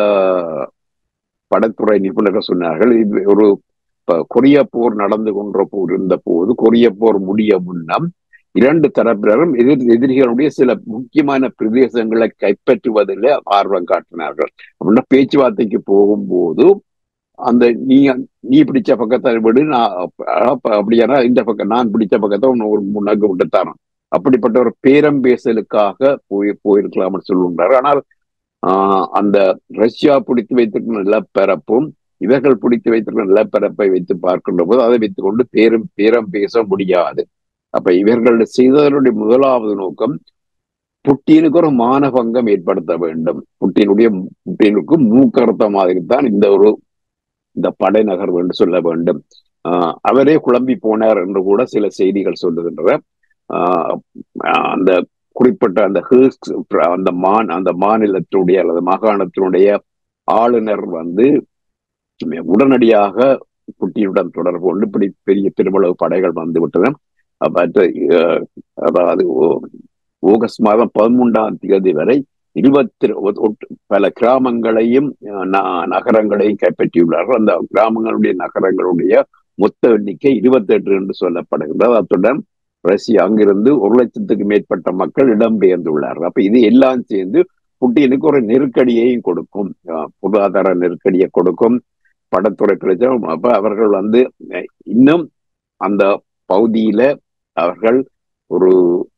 படத்துறை நிபுணர்கள் சொன்னார்கள் இது ஒரு கொரிய போர் நடந்து கொன்ற போர் இருந்த போது கொரிய போர் முடிய முன்னம் இரண்டு தரப்பினரும் எதிர் எதிரிகளுடைய சில முக்கியமான பிரதேசங்களை கைப்பற்றுவதில் ஆர்வம் காட்டினார்கள் அப்படின்னா பேச்சுவார்த்தைக்கு போகும்போது அந்த நீ நீ பிடிச்ச பக்கத்தை விடு நான் அப்படியானா இந்த பக்கம் நான் பிடிச்ச பக்கத்தை ஒரு முன்னாக்கு விட்டுத்தாரன் அப்படிப்பட்ட ஒரு பேரம் பேசலுக்காக போய் போயிருக்கலாம்னு சொல்லுகிறார் ஆனால் ஆஹ் அந்த ரஷ்யா பிடித்து வைத்திருக்கிற நிலப்பரப்பும் இவர்கள் பிடித்து வைத்திருக்கிற நிலப்பரப்பை வைத்து பார்க்கின்ற போது அதை வைத்துக் கொண்டு பேரும் பேரம் பேச முடியாது அப்ப இவர்கள் செய்ததனுடைய முதலாவது நோக்கம் புட்டினுக்கு ஒரு மானபங்கம் ஏற்படுத்த வேண்டும் புட்டினுடைய புட்டினுக்கு மூக்கறுத்த மாதிரி தான் இந்த ஒரு இந்த படை நகர்வு என்று சொல்ல வேண்டும் ஆஹ் அவரே குழம்பி போனார் என்று கூட சில செய்திகள் சொல்லுகின்றன ஆஹ் அந்த குறிப்பிட்ட அந்த ஹில்ஸ் அந்த மான் அந்த மாநிலத்தினுடைய அல்லது மாகாணத்தினுடைய ஆளுநர் வந்து உடனடியாக புட்டியுடன் தொடர்பு கொண்டு இப்படி பெரிய பெருமளவு படைகள் வந்து விட்டன மற்ற அதாவது ஆகஸ்ட் மாதம் பதிமூன்றாம் தேதி வரை இருபத்தி பல கிராமங்களையும் நகரங்களையும் கைப்பற்றியுள்ளார்கள் அந்த கிராமங்களுடைய நகரங்களுடைய மொத்த எண்ணிக்கை இருபத்தி எட்டு என்று சொல்லப்படுகின்றது அத்துடன் ரஷ்யா அங்கிருந்து ஒரு லட்சத்துக்கு மேற்பட்ட மக்கள் இடம்பெயர்ந்துள்ளார்கள் அப்ப இது எல்லாம் சேர்ந்து புட்டினுக்கு ஒரு நெருக்கடியையும் கொடுக்கும் பொருளாதார நெருக்கடியை கொடுக்கும் படத்துறை பிரச்சனை அப்ப அவர்கள் வந்து இன்னும் அந்த பகுதியில அவர்கள் ஒரு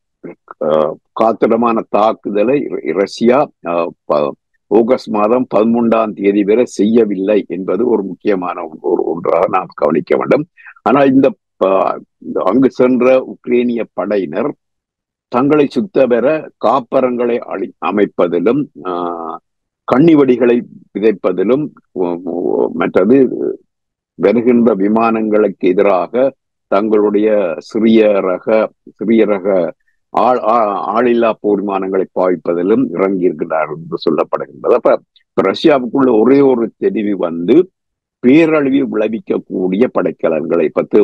காத்திரமான தாக்குதலை ரஷ்யா ஆகஸ்ட் மாதம் பதிமூன்றாம் தேதி வரை செய்யவில்லை என்பது ஒரு முக்கியமான ஒரு ஒன்றாக நாம் கவனிக்க வேண்டும் ஆனால் இந்த அங்கு சென்ற உக்ரைனிய படையினர் தங்களை சுத்த பெற காப்பரங்களை அழி அமைப்பதிலும் கண்ணிவடிகளை விதைப்பதிலும் மற்றது வருகின்ற விமானங்களுக்கு எதிராக தங்களுடைய சிறிய ரக சிறிய ரக ஆள் ஆளில்லா போர் விமானங்களை பாவிப்பதிலும் இறங்கி இருக்கிறார் என்று சொல்லப்படுகின்றது அப்ப ரஷ்யாவுக்குள்ள ஒரே ஒரு தெரிவு வந்து பேரழிவு விளைவிக்கக்கூடிய படைக்கலன்களை பத்து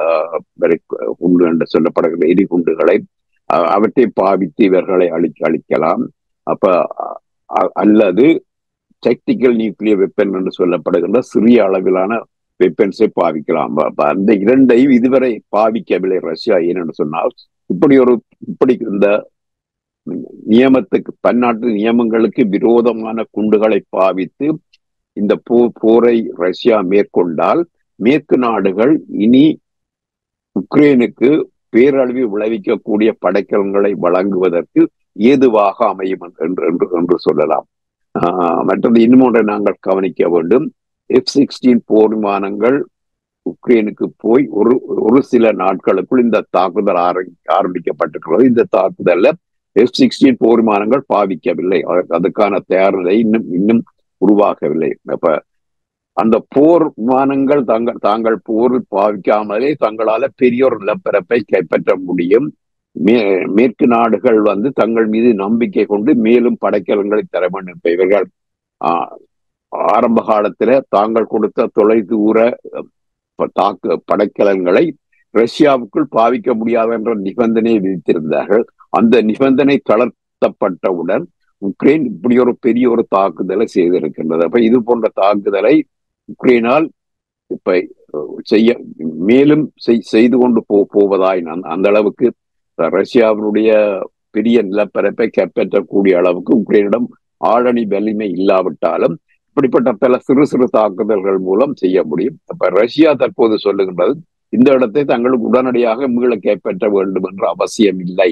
குண்டு என்று சொல்லப்படுகிற எரிகுண்டுகளை அவற்றை பாவித்து இவர்களை அழி அழிக்கலாம் அப்ப அல்லது டெக்டிக்கல் நியூக்ளியர் வெப்பன் என்று சொல்லப்படுகின்ற சிறிய அளவிலான வெப்பன்ஸை பாவிக்கலாம் அந்த இரண்டையும் இதுவரை பாவிக்கவில்லை ரஷ்யா ஏனென்று சொன்னால் இப்படி ஒரு இப்படி இந்த நியமத்துக்கு பன்னாட்டு நியமங்களுக்கு விரோதமான குண்டுகளை பாவித்து இந்த போ போரை ரஷ்யா மேற்கொண்டால் மேற்கு நாடுகள் இனி உக்ரைனுக்கு பேரழிவு விளைவிக்கக்கூடிய படைக்கலங்களை வழங்குவதற்கு ஏதுவாக அமையும் என்று என்று என்று சொல்லலாம் மற்றது இன்னும் ஒன்றை நாங்கள் கவனிக்க வேண்டும் எஃப் சிக்ஸ்டீன் போர் விமானங்கள் உக்ரைனுக்கு போய் ஒரு ஒரு சில நாட்களுக்குள் இந்த தாக்குதல் ஆரம்பிக்கப்பட்டிருக்கிறது இந்த தாக்குதல்ல எஃப் சிக்ஸ்டீன் போர் விமானங்கள் பாவிக்கவில்லை அதுக்கான தயார் நிலை இன்னும் இன்னும் உருவாகவில்லை அப்ப அந்த போர் விமானங்கள் தங்கள் தாங்கள் போர் பாவிக்காமலே தங்களால பெரிய ஒரு நிலப்பரப்பை கைப்பற்ற முடியும் மே மேற்கு நாடுகள் வந்து தங்கள் மீது நம்பிக்கை கொண்டு மேலும் படைக்கலங்களை தர வேண்டும் இப்ப இவர்கள் ஆஹ் ஆரம்ப காலத்துல தாங்கள் கொடுத்த தொலை தூர தாக்கு படைக்கலன்களை ரஷ்யாவுக்குள் பாவிக்க முடியாது என்ற நிபந்தனையை விதித்திருந்தார்கள் அந்த நிபந்தனை தளர்த்தப்பட்டவுடன் உக்ரைன் இப்படி ஒரு பெரிய ஒரு தாக்குதலை செய்திருக்கின்றது அப்ப இது போன்ற தாக்குதலை உக்ரைனால் இப்ப செய்ய மேலும் செய்து கொண்டு போ போவதாய் அந்த அளவுக்கு ரஷ்யாவினுடைய பெரிய நிலப்பரப்பை கைப்பற்றக்கூடிய அளவுக்கு உக்ரைனிடம் ஆழனி வலிமை இல்லாவிட்டாலும் இப்படிப்பட்ட பல சிறு சிறு தாக்குதல்கள் மூலம் செய்ய முடியும் அப்ப ரஷ்யா தற்போது சொல்லுகின்றது இந்த இடத்தை தங்களுக்கு உடனடியாக மீள கைப்பற்ற வேண்டும் என்ற அவசியம் இல்லை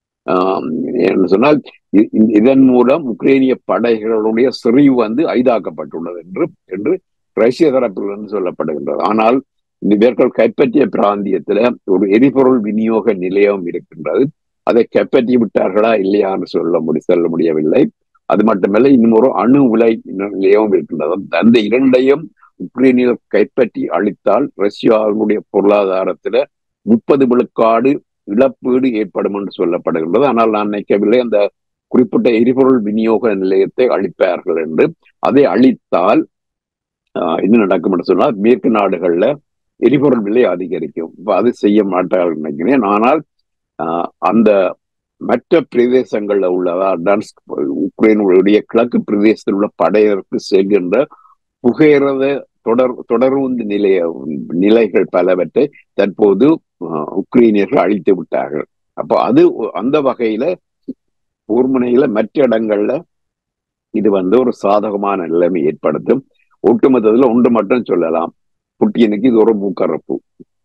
என்று சொன்னால் இதன் மூலம் உக்ரைனிய படைகளுடைய செறிவு வந்து ஐதாக்கப்பட்டுள்ளது என்று என்று ரஷ்ய தரப்பிலிருந்து சொல்லப்படுகின்றது ஆனால் இந்த இவர்கள் கைப்பற்றிய பிராந்தியத்துல ஒரு எரிபொருள் விநியோக நிலையம் இருக்கின்றது அதை கைப்பற்றி விட்டார்களா இல்லையான்னு சொல்ல முடி சொல்ல முடியவில்லை அது மட்டுமல்ல இன்னும் ஒரு அணு உலை நிலையம் இருக்கின்றது அந்த இரண்டையும் உக்ரைனில் கைப்பற்றி அளித்தால் ரஷ்யாவினுடைய பொருளாதாரத்துல முப்பது விழுக்காடு இழப்பீடு ஏற்படும் என்று சொல்லப்படுகின்றது ஆனால் நான் நினைக்கவில்லை அந்த குறிப்பிட்ட எரிபொருள் விநியோக நிலையத்தை அளிப்பார்கள் என்று அதை அளித்தால் என்ன நடக்கும் என்று சொன்னால் மேற்கு நாடுகள்ல எரிபொருள் விலை அதிகரிக்கும் இப்ப அது செய்ய மாட்டார்கள் நினைக்கிறேன் ஆனால் அந்த மற்ற பிரதேசங்கள்ல உள்ளதா டன்ஸ்க் உக்ரைனுடைய கிழக்கு பிரதேசத்தில் உள்ள படையருக்கு செல்கின்ற புகையிரத தொடர் தொடர்ந்து நிலைய நிலைகள் பலவற்றை தற்போது உக்ரைனியர்கள் அழித்து விட்டார்கள் அப்போ அது அந்த வகையில போர்முனையில மற்ற இடங்கள்ல இது வந்து ஒரு சாதகமான நிலைமை ஏற்படுத்தும் ஒட்டுமொத்தத்துல ஒன்று மட்டும் சொல்லலாம் புட்டியனுக்கு இது ஒரு மூக்கரப்பு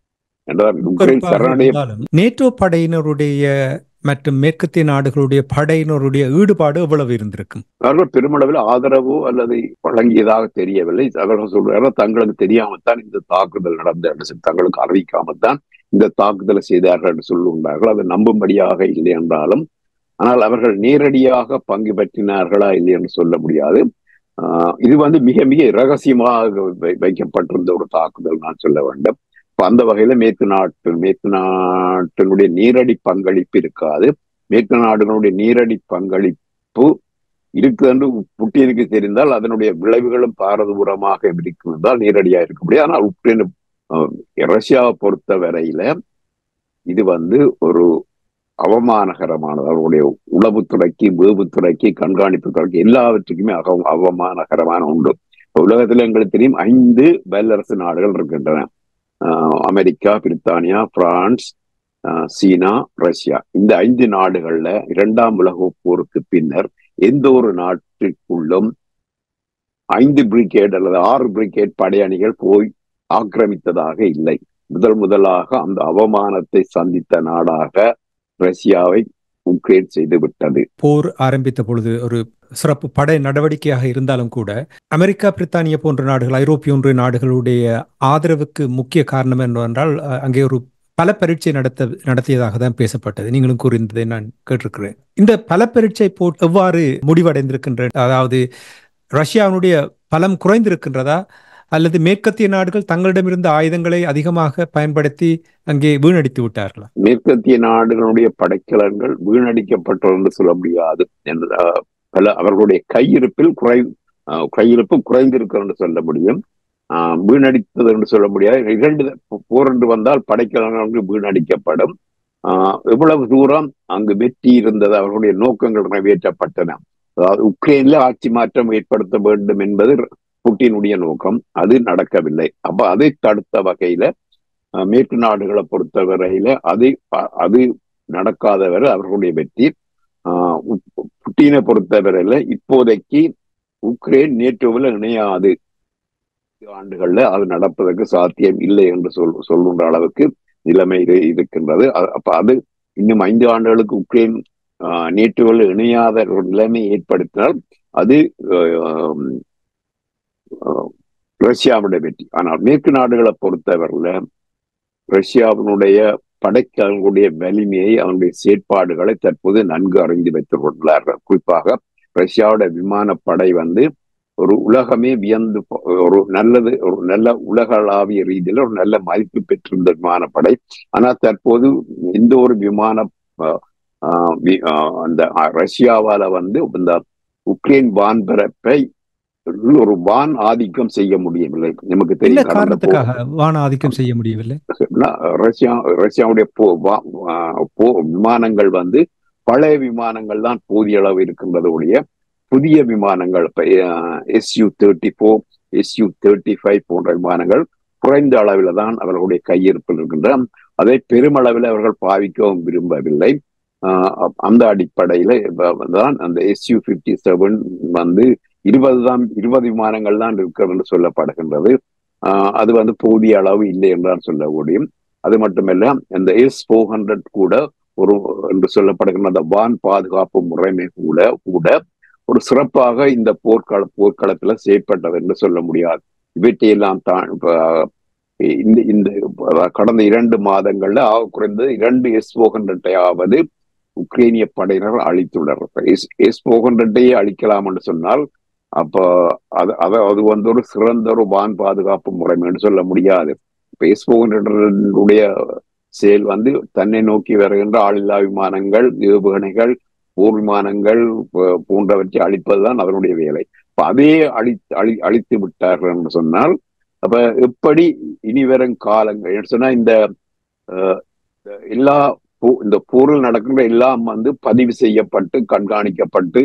நேட்டோ படையினருடைய மற்றும் மேற்கத்திய நாடுகளுடைய படையினருடைய ஈடுபாடு எவ்வளவு இருந்திருக்கும் அவர்கள் பெருமளவில் ஆதரவு அல்லது வழங்கியதாக தெரியவில்லை அவர்கள் சொல்றார்கள் தங்களுக்கு தெரியாமத்தான் இந்த தாக்குதல் நடந்த தங்களுக்கு அறிவிக்காமத்தான் இந்த தாக்குதலை செய்தார்கள் என்று சொல்லுகிறார்கள் அது நம்பும்படியாக இல்லை என்றாலும் ஆனால் அவர்கள் நேரடியாக பங்கு பெற்றினார்களா இல்லை என்று சொல்ல முடியாது இது வந்து மிக மிக ரகசியமாக வைக்கப்பட்டிருந்த ஒரு தாக்குதல் நான் சொல்ல வேண்டும் அந்த வகையில மேற்கு நாட்டு மேற்கு நாட்டினுடைய நேரடி பங்களிப்பு இருக்காது மேற்கு நாடுகளுடைய நேரடி பங்களிப்பு இருக்கு என்று புட்டியனுக்கு தெரிந்தால் அதனுடைய விளைவுகளும் பாரதூரமாக இருக்கும் என்றால் நேரடியாக இருக்க முடியாது ஆனால் உக்ரைன் ரஷ்யாவை பொறுத்த வரையில இது வந்து ஒரு அவமானகரமானது அவருடைய உளவுத்துறைக்கு வேவுத்துறைக்கு கண்காணிப்பு துறைக்கு எல்லாவற்றுக்குமே அக அவமானகரமான உண்டு உலகத்துல எங்களுக்கு தெரியும் ஐந்து வல்லரசு நாடுகள் இருக்கின்றன அமெரிக்கா பிரித்தானியா பிரான்ஸ் சீனா ரஷ்யா இந்த ஐந்து நாடுகள்ல இரண்டாம் உலக போருக்கு பின்னர் எந்த ஒரு நாட்டிற்குள்ளும் ஐந்து பிரிகேட் அல்லது ஆறு பிரிகேட் படையணிகள் போய் ஆக்கிரமித்ததாக இல்லை முதல் முதலாக அந்த அவமானத்தை சந்தித்த நாடாக ரஷ்யாவை உக்ரைன் செய்து விட்டது போர் ஆரம்பித்த பொழுது ஒரு சிறப்பு படை நடவடிக்கையாக இருந்தாலும் கூட அமெரிக்கா பிரித்தானியா போன்ற நாடுகள் ஐரோப்பிய ஒன்றிய நாடுகளுடைய ஆதரவுக்கு முக்கிய காரணம் என்னவென்றால் அங்கே ஒரு பல பரீட்சை நடத்த நடத்தியதாக தான் பேசப்பட்டது நீங்களும் கூறியிருந்ததை நான் கேட்டிருக்கிறேன் இந்த பல பரீட்சை போ எவ்வாறு முடிவடைந்திருக்கின்ற அதாவது ரஷ்யாவினுடைய பலம் குறைந்திருக்கின்றதா அல்லது மேற்கத்திய நாடுகள் தங்களிடமிருந்த ஆயுதங்களை அதிகமாக பயன்படுத்தி அங்கே வீணடித்து விட்டார்களா மேற்கத்திய நாடுகளுடைய படைக்கலங்கள் வீணடிக்கப்பட்டது என்று சொல்ல முடியாது பல அவர்களுடைய கையிருப்பில் குறை கையிருப்பு குறைந்திருக்கிறது என்று சொல்ல முடியும் வீணடித்தது என்று சொல்ல முடியாது இரண்டு போர் என்று வந்தால் படைக்கலங்கள் வீணடிக்கப்படும் எவ்வளவு தூரம் அங்கு வெற்றி இருந்தது அவர்களுடைய நோக்கங்கள் நிறைவேற்றப்பட்டன அதாவது உக்ரைன்ல ஆட்சி மாற்றம் ஏற்படுத்த வேண்டும் என்பது புட்டினுடைய நோக்கம் அது நடக்கவில்லை அப்ப அதை தடுத்த வகையில மேற்கு நாடுகளை பொறுத்த வரையில அது அது நடக்காத வரை அவர்களுடைய வெற்றி புட்டினை பொறுத்த வரையில இப்போதைக்கு உக்ரைன் நேட்டோவில் இணையாது ஆண்டுகள்ல அது நடப்பதற்கு சாத்தியம் இல்லை என்று சொல் சொல்கின்ற அளவுக்கு நிலைமை இருக்கின்றது அப்ப அது இன்னும் ஐந்து ஆண்டுகளுக்கு உக்ரைன் நேட்டோவில் இணையாத ஒரு நிலைமை ஏற்படுத்தினால் அது ரஷ்யாவுடைய வெற்றி ஆனால் மேற்கு நாடுகளை பொறுத்தவரையில ரஷ்யாவினுடைய படைக்கலங்களுடைய வலிமையை அவனுடைய செயற்பாடுகளை தற்போது நன்கு அறிந்து வைத்துக் கொண்டுள்ளார்கள் குறிப்பாக ரஷ்யாவுடைய விமானப்படை வந்து ஒரு உலகமே வியந்து ஒரு நல்லது ஒரு நல்ல உலகளாவிய ரீதியில ஒரு நல்ல மதிப்பு பெற்றிருந்த விமானப்படை ஆனால் தற்போது எந்த ஒரு விமான அந்த ரஷ்யாவால வந்து இந்த உக்ரைன் வான்பரப்பை ஒரு வான் ஆதிக்கம் செய்ய முடியவில்லை நமக்கு தெரியும் காரணத்துக்காக வான் ஆதிக்கம் செய்ய முடியவில்லை ரஷ்யா ரஷ்யாவுடைய போ போ விமானங்கள் வந்து பழைய விமானங்கள் தான் போதிய அளவு இருக்கின்றது ஒழிய புதிய விமானங்கள் SU thirty four SU thirty five போன்ற விமானங்கள் குறைந்த அளவில் தான் அவர்களுடைய கையிருப்பில் இருக்கின்றன அதை பெருமளவில் அவர்கள் பாவிக்கவும் விரும்பவில்லை அந்த அடிப்படையில தான் அந்த எஸ்யூ பிப்டி செவன் வந்து இருபது தான் இருபது விமானங்கள் தான் இருக்கிறது என்று சொல்லப்படுகின்றது அது வந்து போதிய அளவு இல்லை என்றால் சொல்ல முடியும் அது மட்டுமல்ல இந்த எஸ் ஃபோர் ஹண்ட்ரட் கூட ஒரு என்று சொல்லப்படுகின்ற அந்த வான் பாதுகாப்பு முறைமை கூட கூட ஒரு சிறப்பாக இந்த போர்க்கள போர்க்களத்துல செயற்பட்டது என்று சொல்ல முடியாது இவற்றையெல்லாம் தான் இந்த இந்த கடந்த இரண்டு மாதங்கள்ல ஆக குறைந்தது இரண்டு எஸ் ஃபோர் ஹண்ட்ரட்டையாவது உக்ரைனிய படையினர் அழித்துள்ளார்கள் எஸ் எஸ் ஃபோர் ஹண்ட்ரட்டையே அழிக்கலாம் என்று சொன்னால் அப்போ அது அது அது வந்து ஒரு சிறந்த ஒரு வான் பாதுகாப்பு முறைமைன்னு சொல்ல முடியாது பேஸ்போனுடைய செயல் வந்து தன்னை நோக்கி வருகின்ற ஆளில்லா விமானங்கள் ஏவுகணைகள் போர் விமானங்கள் போன்றவற்றை அழிப்பதுதான் அதனுடைய வேலை அப்ப அதே அழி அழி அழித்து விட்டார்கள் என்று சொன்னால் அப்ப எப்படி இனி வரும் காலங்கள் சொன்னா இந்த எல்லா இந்த போரில் நடக்கின்ற எல்லாம் வந்து பதிவு செய்யப்பட்டு கண்காணிக்கப்பட்டு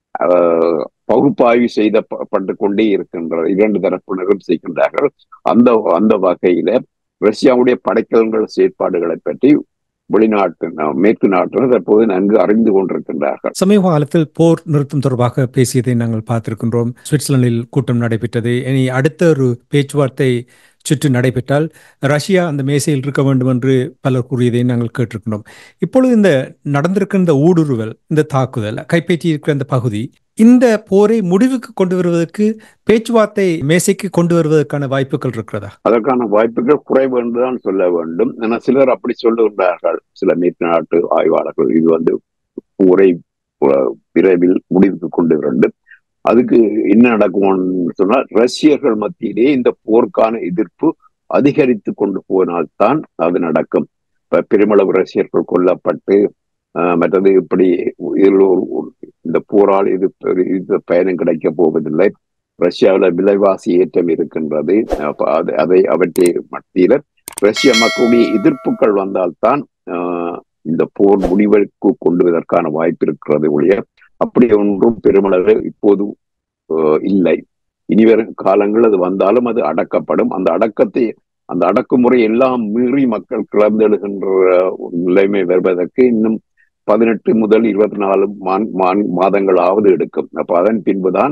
பகுப்பாய்வு செய்தப்பட்டு கொண்டே இருக்கின்ற இரண்டு தரப்பினரும் செய்கின்றார்கள் அந்த அந்த வகையில ரஷ்யாவுடைய படைக்கலன்கள் செயற்பாடுகளை பற்றி வெளிநாட்டு மேற்கு நாட்டினர் தற்போது நன்கு அறிந்து கொண்டிருக்கின்றார்கள் சமீப காலத்தில் போர் நிறுத்தம் தொடர்பாக பேசியதை நாங்கள் பார்த்திருக்கின்றோம் சுவிட்சர்லாந்தில் கூட்டம் நடைபெற்றது இனி அடுத்த ஒரு பேச்சுவார்த்தை சுற்று நடைபெற்றால் ரஷ்யா அந்த மேசையில் இருக்க வேண்டும் என்று பலர் கூறியதை நாங்கள் கேட்டிருக்கின்றோம் இப்பொழுது இந்த நடந்திருக்கின்ற ஊடுருவல் இந்த தாக்குதல் கைப்பற்றி இருக்கிற அந்த பகுதி இந்த போரை முடிவுக்கு கொண்டு வருவதற்கு பேச்சுவார்த்தை மேசைக்கு கொண்டு வருவதற்கான வாய்ப்புகள் இருக்கிறதா அதற்கான வாய்ப்புகள் குறைவு என்றுதான் சொல்ல வேண்டும் என சிலர் அப்படி சொல்லுகின்றார்கள் சில மேற்கு நாட்டு ஆய்வாளர்கள் இது வந்து போரை விரைவில் முடிவுக்கு கொண்டு வேண்டும் அதுக்கு என்ன நடக்கும்னு சொன்னால் ரஷ்யர்கள் மத்தியிலே இந்த போருக்கான எதிர்ப்பு அதிகரித்து கொண்டு போனால்தான் அது நடக்கும் இப்ப பெருமளவு ரஷ்யர்கள் கொல்லப்பட்டு மற்றது இப்படி இதில் இந்த போரால் இது இது பயணம் கிடைக்க போவதில்லை ரஷ்யாவில் விலைவாசி ஏற்றம் இருக்கின்றது அதை அவற்றை மத்தியில ரஷ்ய மக்களுடைய எதிர்ப்புகள் வந்தால்தான் இந்த போர் முடிவுக்கு கொண்டுவதற்கான வாய்ப்பு இருக்கிறது ஒழிய அப்படி ஒன்றும் பெருமளவு இப்போது இல்லை இனிவரும் காலங்கள் அது வந்தாலும் அது அடக்கப்படும் அந்த அடக்கத்தை அந்த அடக்குமுறை எல்லாம் மீறி மக்கள் கிளர்ந்தெழுகின்ற நிலைமை வருவதற்கு இன்னும் பதினெட்டு முதல் இருபத்தி நாலு மாதங்களாவது எடுக்கும் அப்ப அதன் பின்புதான்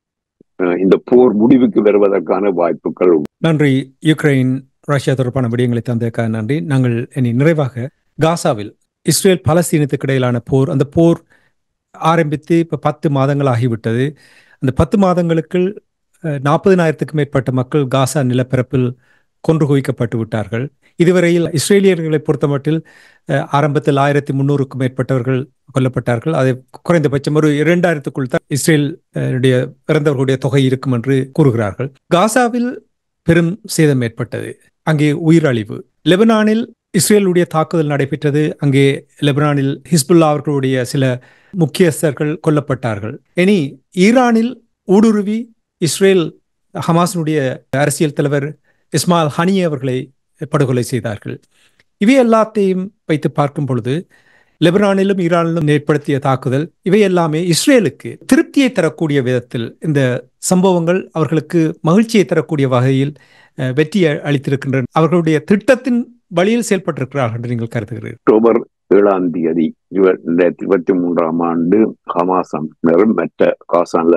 இந்த போர் முடிவுக்கு வருவதற்கான வாய்ப்புகள் நன்றி யுக்ரைன் ரஷ்யா தொடர்பான விடயங்களை தந்ததற்காக நன்றி நாங்கள் இனி நிறைவாக காசாவில் இஸ்ரேல் பலஸ்தீனத்துக்கு இடையிலான போர் அந்த போர் ஆரம்பித்து இப்போ பத்து மாதங்கள் ஆகிவிட்டது அந்த பத்து மாதங்களுக்குள் நாற்பதினாயிரத்துக்கும் மேற்பட்ட மக்கள் காசா நிலப்பரப்பில் கொன்று குவிக்கப்பட்டு விட்டார்கள் இதுவரையில் இஸ்ரேலியர்களை பொறுத்தமட்டில் ஆரம்பத்தில் ஆயிரத்தி முன்னூறுக்கும் மேற்பட்டவர்கள் கொல்லப்பட்டார்கள் அதை குறைந்தபட்சம் ஒரு இரண்டாயிரத்துக்குள் தான் இஸ்ரேல் இறந்தவர்களுடைய தொகை இருக்கும் என்று கூறுகிறார்கள் காசாவில் பெரும் சேதம் ஏற்பட்டது அங்கே உயிரழிவு லெபனானில் இஸ்ரேலுடைய தாக்குதல் நடைபெற்றது அங்கே லெபனானில் ஹிஸ்புல்லா அவர்களுடைய சில முக்கியஸ்தர்கள் கொல்லப்பட்டார்கள் இனி ஈரானில் ஊடுருவி இஸ்ரேல் ஹமாஸினுடைய அரசியல் தலைவர் இஸ்மாயில் ஹனி அவர்களை படுகொலை செய்தார்கள் இவை எல்லாத்தையும் வைத்து பார்க்கும் பொழுது லெபனானிலும் ஈரானிலும் ஏற்படுத்திய தாக்குதல் இவை எல்லாமே இஸ்ரேலுக்கு திருப்தியை தரக்கூடிய விதத்தில் இந்த சம்பவங்கள் அவர்களுக்கு மகிழ்ச்சியை தரக்கூடிய வகையில் வெற்றி அளித்திருக்கின்றன அவர்களுடைய திட்டத்தின் வழியில் செயல்பட்டிருக்கிறார்கள் என்று நீங்கள் கருதுகிறீர்கள் அக்டோபர் ஏழாம் தேதி இரண்டாயிரத்தி இருபத்தி மூன்றாம் ஆண்டு ஹமாஸ் அமைப்பினரும் மற்ற காசான்ல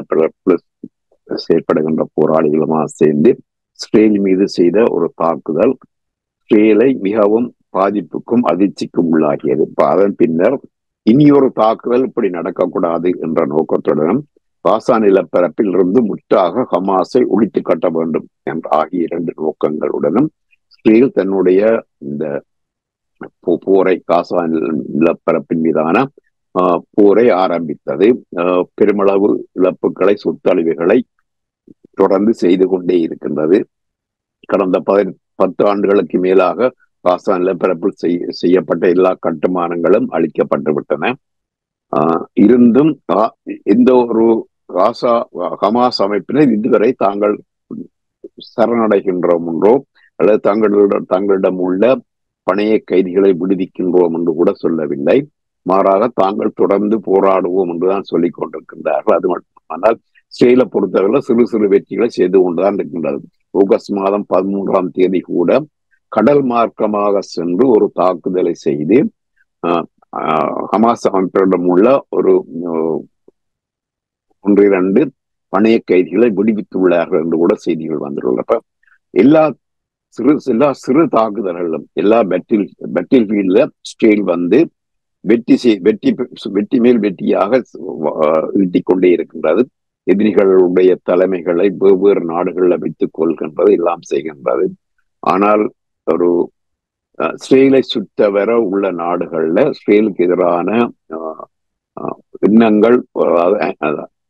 செயற்படுகின்ற போராளிகளுமாக சேர்ந்து இஸ்ரேல் மீது செய்த ஒரு தாக்குதல் இஸ்ரேலை மிகவும் பாதிப்புக்கும் அதிர்ச்சிக்கும் உள்ளாகியது அதன் பின்னர் இனியொரு தாக்குதல் இப்படி நடக்கக்கூடாது என்ற நோக்கத்துடனும் காசா நிலப்பரப்பில் இருந்து முற்றாக ஹமாஸை ஒழித்து கட்ட வேண்டும் என்ற ஆகிய இரண்டு நோக்கங்களுடனும் இஸ்ரேல் தன்னுடைய இந்த போரை காசா நிலப்பரப்பின் மீதான போரை ஆரம்பித்தது பெருமளவு இழப்புகளை சொத்தழிவுகளை தொடர்ந்து செய்து கொண்டே இருக்கின்றது கடந்த பதி பத்து ஆண்டுகளுக்கு மேலாக காசா நிலப்பரப்பில் செய்ய செய்யப்பட்ட எல்லா கட்டுமானங்களும் அழிக்கப்பட்டு விட்டன இருந்தும் எந்த ஒரு காசா ஹமாஸ் அமைப்பினர் இதுவரை தாங்கள் சரணடைகின்றோம் என்றோ அல்லது தங்களிடம் தங்களிடம் உள்ள பணைய கைதிகளை விடுவிக்கின்றோம் என்று கூட சொல்லவில்லை மாறாக தாங்கள் தொடர்ந்து போராடுவோம் என்றுதான் சொல்லிக் கொண்டிருக்கின்றார்கள் அது மட்டுமானால் இஸ்ரேலை பொறுத்தவரை சிறு சிறு வெற்றிகளை செய்து கொண்டுதான் இருக்கின்றது ஆகஸ்ட் மாதம் பதிமூன்றாம் தேதி கூட கடல் மார்க்கமாக சென்று ஒரு தாக்குதலை செய்து ஹமாஸ் அமைப்பிடம் உள்ள ஒரு ஒன்றிரண்டு பணைய கைதிகளை விடுவித்துள்ளார்கள் என்று கூட செய்திகள் வந்துள்ளப்ப எல்லா சிறு எல்லா சிறு தாக்குதல்களும் எல்லா பெட்டில் பெட்டில் ஃபீல்ட்ல ஸ்டேல் வந்து வெற்றி செய் வெற்றி வெற்றி மேல் வெற்றியாக ஈட்டிக் கொண்டே இருக்கின்றது எதிரிகளுடைய தலைமைகளை வெவ்வேறு நாடுகளில் வைத்துக் கொள்கின்றது எல்லாம் செய்கின்றது ஆனால் ஒரு ஸ்ரேலை சுத்தவர உள்ள நாடுகள்ல ஸ்ரேலுக்கு எதிரான எண்ணங்கள்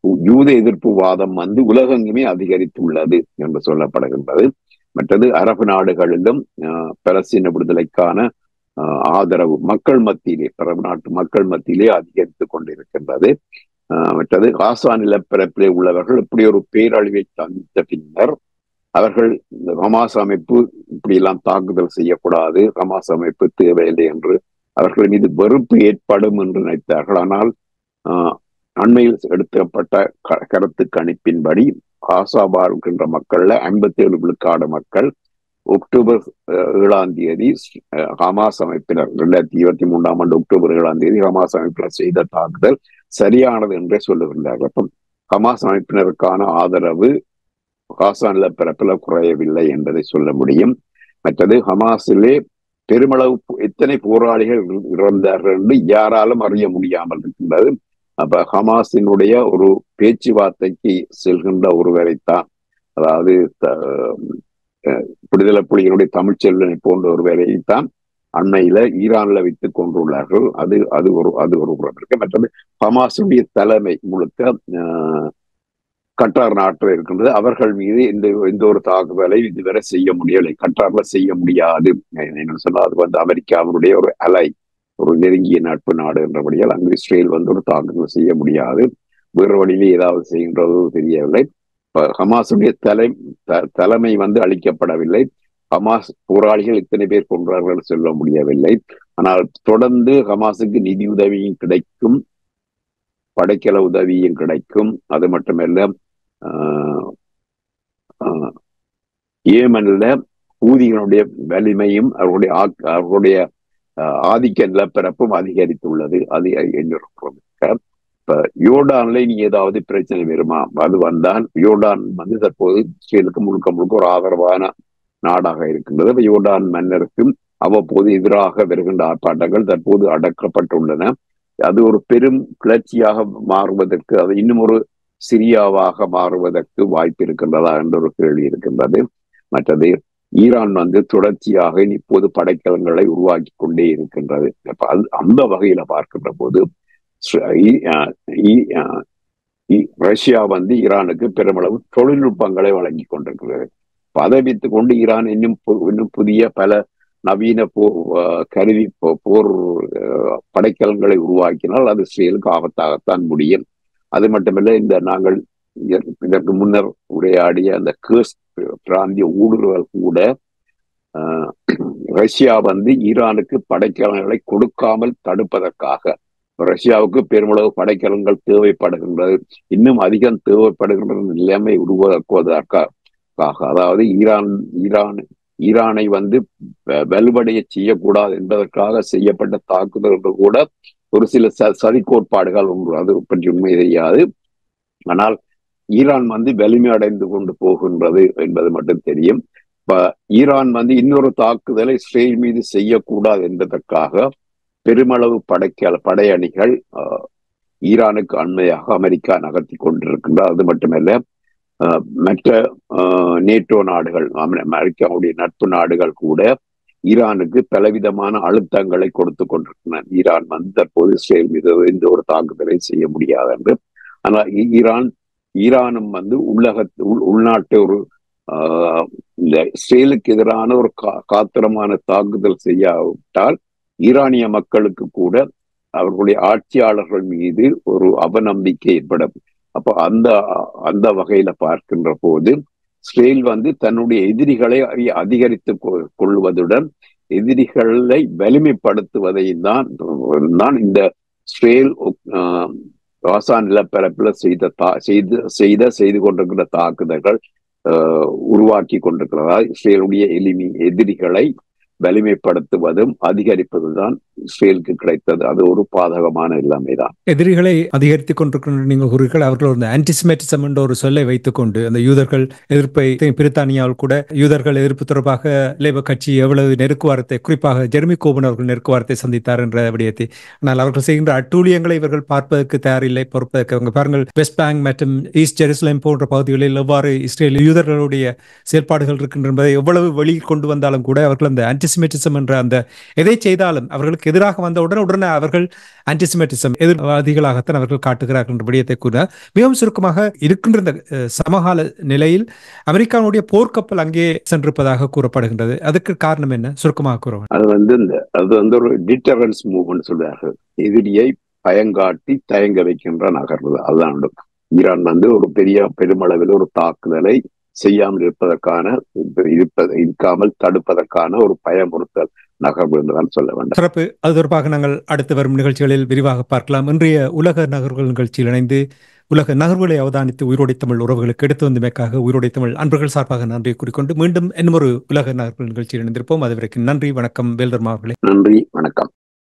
யூத எதிர்ப்பு வாதம் வந்து உலகெங்குமே அதிகரித்துள்ளது என்று சொல்லப்படுகின்றது மற்றது அரபு நாடுகளிலும் பலஸ்தீன விடுதலைக்கான ஆதரவு மக்கள் மத்தியிலே அரபு நாட்டு மக்கள் மத்தியிலே அதிகரித்துக் கொண்டிருக்கின்றது மற்றது காசா நிலப்பரப்பிலே உள்ளவர்கள் இப்படி ஒரு பேரழிவை தந்த பின்னர் அவர்கள் இந்த ஹமாஸ் அமைப்பு இப்படியெல்லாம் தாக்குதல் செய்யக்கூடாது ஹமாஸ் அமைப்பு தேவையில்லை என்று அவர்கள் மீது வெறுப்பு ஏற்படும் என்று நினைத்தார்கள் ஆனால் அண்மையில் எடுக்கப்பட்ட கருத்து கணிப்பின்படி ஆசா வாழ்கின்ற மக்கள்ல ஐம்பத்தி ஏழு விழுக்காடு மக்கள் அக்டோபர் ஏழாம் தேதி ஹமாஸ் அமைப்பினர் இரண்டாயிரத்தி இருபத்தி மூன்றாம் ஆண்டு அக்டோபர் ஏழாம் தேதி ஹமாஸ் அமைப்பினர் செய்த தாக்குதல் சரியானது என்றே சொல்லுகின்றார்கள் அப்போ ஹமாஸ் அமைப்பினருக்கான ஆதரவு காசா நிலப்பரப்பில் குறையவில்லை என்பதை சொல்ல முடியும் மற்றது ஹமாஸிலே பெருமளவு எத்தனை போராளிகள் இறந்தார்கள் என்று யாராலும் அறிய முடியாமல் இருக்கின்றது அப்ப ஹமாஸினுடைய ஒரு பேச்சுவார்த்தைக்கு செல்கின்ற ஒருவரைத்தான் அதாவது விடுதலை புலிகளுடைய தமிழ்ச்செல்வனை போன்ற ஒருவரைத்தான் அண்மையில ஈரான்ல வைத்துக் கொண்டுள்ளார்கள் அது அது ஒரு அது ஒரு புறம் இருக்கு மற்றது ஹமாஸுடைய தலைமை முழுக்க கட்டார் நாட்டில் இருக்கின்றது அவர்கள் மீது இந்த எந்த ஒரு தாக்குதலை இதுவரை செய்ய முடியலை கட்டார்ல செய்ய முடியாது என்ன சொன்னால் அது வந்து அமெரிக்காவினுடைய ஒரு அலை ஒரு நெருங்கிய நட்பு நாடு என்றபடியால் அங்கு இஸ்ரேல் வந்து ஒரு தாக்குதல் செய்ய முடியாது வேறு வழியிலே ஏதாவது செய்கின்றது தெரியவில்லை ஹமாஸுடைய தலை தலைமை வந்து அளிக்கப்படவில்லை ஹமாஸ் போராளிகள் இத்தனை பேர் கொன்றார்கள் சொல்ல முடியவில்லை ஆனால் தொடர்ந்து ஹமாஸுக்கு நிதி உதவியும் கிடைக்கும் படைக்கல உதவியும் கிடைக்கும் அது மட்டுமல்ல ஏமன்ல ஊதிகளுடைய வலிமையும் அவர்களுடைய அவர்களுடைய ஆதிக்க நிலப்பரப்பும் அதிகரித்துள்ளது அது இன்னொரு இப்ப யோர்டான்ல நீ ஏதாவது பிரச்சனை வருமா அது வந்தால் யோர்டான் வந்து தற்போது இஸ்ரேலுக்கு முழுக்க முழுக்க ஒரு ஆதரவான நாடாக இருக்கின்றது இப்ப யோர்டான் மன்னருக்கும் அவ்வப்போது எதிராக வருகின்ற ஆர்ப்பாட்டங்கள் தற்போது அடக்கப்பட்டுள்ளன அது ஒரு பெரும் கிளர்ச்சியாக மாறுவதற்கு அது இன்னும் ஒரு சிரியாவாக மாறுவதற்கு வாய்ப்பு இருக்கின்றதா என்ற ஒரு கேள்வி இருக்கின்றது மற்றது ஈரான் வந்து தொடர்ச்சியாக இப்போது படைக்கலங்களை உருவாக்கி கொண்டே இருக்கின்றது அது அந்த வகையில பார்க்கின்ற போது ரஷ்யா வந்து ஈரானுக்கு பெருமளவு தொழில்நுட்பங்களை வழங்கி கொண்டிருக்கிறது அதை வைத்துக் கொண்டு ஈரான் இன்னும் இன்னும் புதிய பல நவீன போர் கருவி போர் படைக்கலங்களை உருவாக்கினால் அது இஸ்ரேலுக்கு ஆபத்தாகத்தான் முடியும் அது மட்டுமல்ல இந்த நாங்கள் இதற்கு முன்னர் உரையாடிய அந்த கேர்ஸ் பிராந்திய ஊடுருவல் கூட ரஷ்யா வந்து ஈரானுக்கு படைக்கலங்களை கொடுக்காமல் தடுப்பதற்காக ரஷ்யாவுக்கு பெருமளவு படைக்கலங்கள் தேவைப்படுகின்றது இன்னும் அதிகம் தேவைப்படுகின்ற நிலைமை உருவாக்குவதற்காக அதாவது ஈரான் ஈரான் ஈரானை வந்து வலுவடைய செய்யக்கூடாது என்பதற்காக செய்யப்பட்ட தாக்குதல் என்று கூட ஒரு சில ச சதி கோட்பாடுகள் ஒன்று அது பற்றி உண்மை தெரியாது ஆனால் ஈரான் வந்து வலிமை அடைந்து கொண்டு போகின்றது என்பது மட்டும் தெரியும் இப்ப ஈரான் வந்து இன்னொரு தாக்குதலை இஸ்ரேல் மீது செய்யக்கூடாது என்பதற்காக பெருமளவு படைக்க படையணிகள் ஈரானுக்கு அண்மையாக அமெரிக்கா நகர்த்தி கொண்டிருக்கின்றார் அது மட்டுமல்ல மற்ற நேட்டோ நாடுகள் அமெரிக்காவுடைய நட்பு நாடுகள் கூட ஈரானுக்கு பலவிதமான அழுத்தங்களை கொடுத்து கொண்டிருக்கின்றன ஈரான் வந்து தற்போது இஸ்ரேல் மீது எந்த ஒரு தாக்குதலை செய்ய முடியாது என்று ஆனால் ஈரான் ஈரானும் வந்து உள்ளக உள்நாட்டு ஒரு இந்த இஸ்ரேலுக்கு எதிரான ஒரு காத்திரமான தாக்குதல் செய்யாவிட்டால் ஈரானிய மக்களுக்கு கூட அவர்களுடைய ஆட்சியாளர்கள் மீது ஒரு அவநம்பிக்கை ஏற்படும் அப்போ அந்த அந்த வகையில பார்க்கின்ற போது இஸ்ரேல் வந்து தன்னுடைய எதிரிகளை அதிகரித்து கொள்வதுடன் எதிரிகளை வலிமைப்படுத்துவதை தான் தான் இந்த இஸ்ரேல் காசா நிலப்பரப்பில் செய்த தா செய்து செய்த செய்து கொண்டிருக்கிற தாக்குதல்கள் உருவாக்கி கொண்டிருக்கிறதா இஸ்ரேலுடைய எளிமை எதிரிகளை வலிமைப்படுத்துவதும் அதிகரிப்பதும் தான் இஸ்ரேலுக்கு கிடைத்தது அது ஒரு பாதகமான எல்லாமே தான் எதிரிகளை அதிகரித்துக் கொண்டிருக்கின்ற நீங்கள் கூறுகள் அவர்கள் ஒரு ஆன்டிசிமேட்டிசம் என்ற ஒரு சொல்லை வைத்துக்கொண்டு அந்த யூதர்கள் எதிர்ப்பை பிரித்தானியாவில் கூட யூதர்கள் எதிர்ப்பு தொடர்பாக லேபர் கட்சி எவ்வளவு நெருக்குவாரத்தை குறிப்பாக ஜெர்மி கோபன் அவர்கள் நெருக்குவாரத்தை சந்தித்தார் என்ற விடயத்தை ஆனால் அவர்கள் செய்கின்ற அட்டூழியங்களை இவர்கள் பார்ப்பதற்கு தயாரில்லை பொறுப்பதற்கு அவங்க பாருங்கள் வெஸ்ட் பேங்க் மற்றும் ஈஸ்ட் ஜெருசலேம் போன்ற பகுதிகளில் எவ்வாறு இஸ்ரேல் யூதர்களுடைய செயல்பாடுகள் இருக்கின்ற என்பதை எவ்வளவு வெளியில் கொண்டு வந்தாலும் கூட அவர்கள் அந்த ஆன்டி ஆன்டிசிமெட்டிசம் என்ற அந்த எதை செய்தாலும் அவர்களுக்கு எதிராக வந்த உடனே உடனே அவர்கள் ஆன்டிசிமெட்டிசம் எதிர்வாதிகளாகத்தான் அவர்கள் காட்டுகிறார்கள் என்ற விடயத்தை கூட மிகவும் சுருக்கமாக இருக்கின்ற இந்த அஹ், சமகால நிலையில் அமெரிக்காவுடைய போர்க்கப்பல் அங்கே சென்றிருப்பதாக கூறப்படுகின்றது அதுக்கு காரணம் என்ன சுருக்கமாக கூறுவாங்க அது வந்து இந்த அது வந்து ஒரு டிட்டரன்ஸ் மூவ்மெண்ட் சொல்றார்கள் எதிரியை பயங்காட்டி தயங்க வைக்கின்ற நகர்வு அதுதான் நடக்கும். ஈரான் வந்து ஒரு பெரிய பெருமளவில் ஒரு தாக்குதலை செய்யாமல் இருப்பதற்கான இருப்பது இருக்காமல் தடுப்பதற்கான ஒரு பயமுறுத்தல் நகர்வு என்றுதான் சொல்ல வேண்டும் சிறப்பு அது தொடர்பாக நாங்கள் அடுத்து வரும் நிகழ்ச்சிகளில் விரிவாக பார்க்கலாம் இன்றைய உலக நகர்வுகள் நிகழ்ச்சியில் இணைந்து உலக நகர்வுகளை அவதானித்து உயிரோடை தமிழ் உறவுகளுக்கு எடுத்து வந்தமைக்காக உயிரோடை தமிழ் அன்பர்கள் சார்பாக நன்றி கூறிக்கொண்டு மீண்டும் இன்னும் ஒரு உலக நகர்வுகள் நிகழ்ச்சியில் இணைந்திருப்போம் அதுவரைக்கும் நன்றி வணக்கம் வேல்தர்மா அவர்களே நன்றி வணக்கம்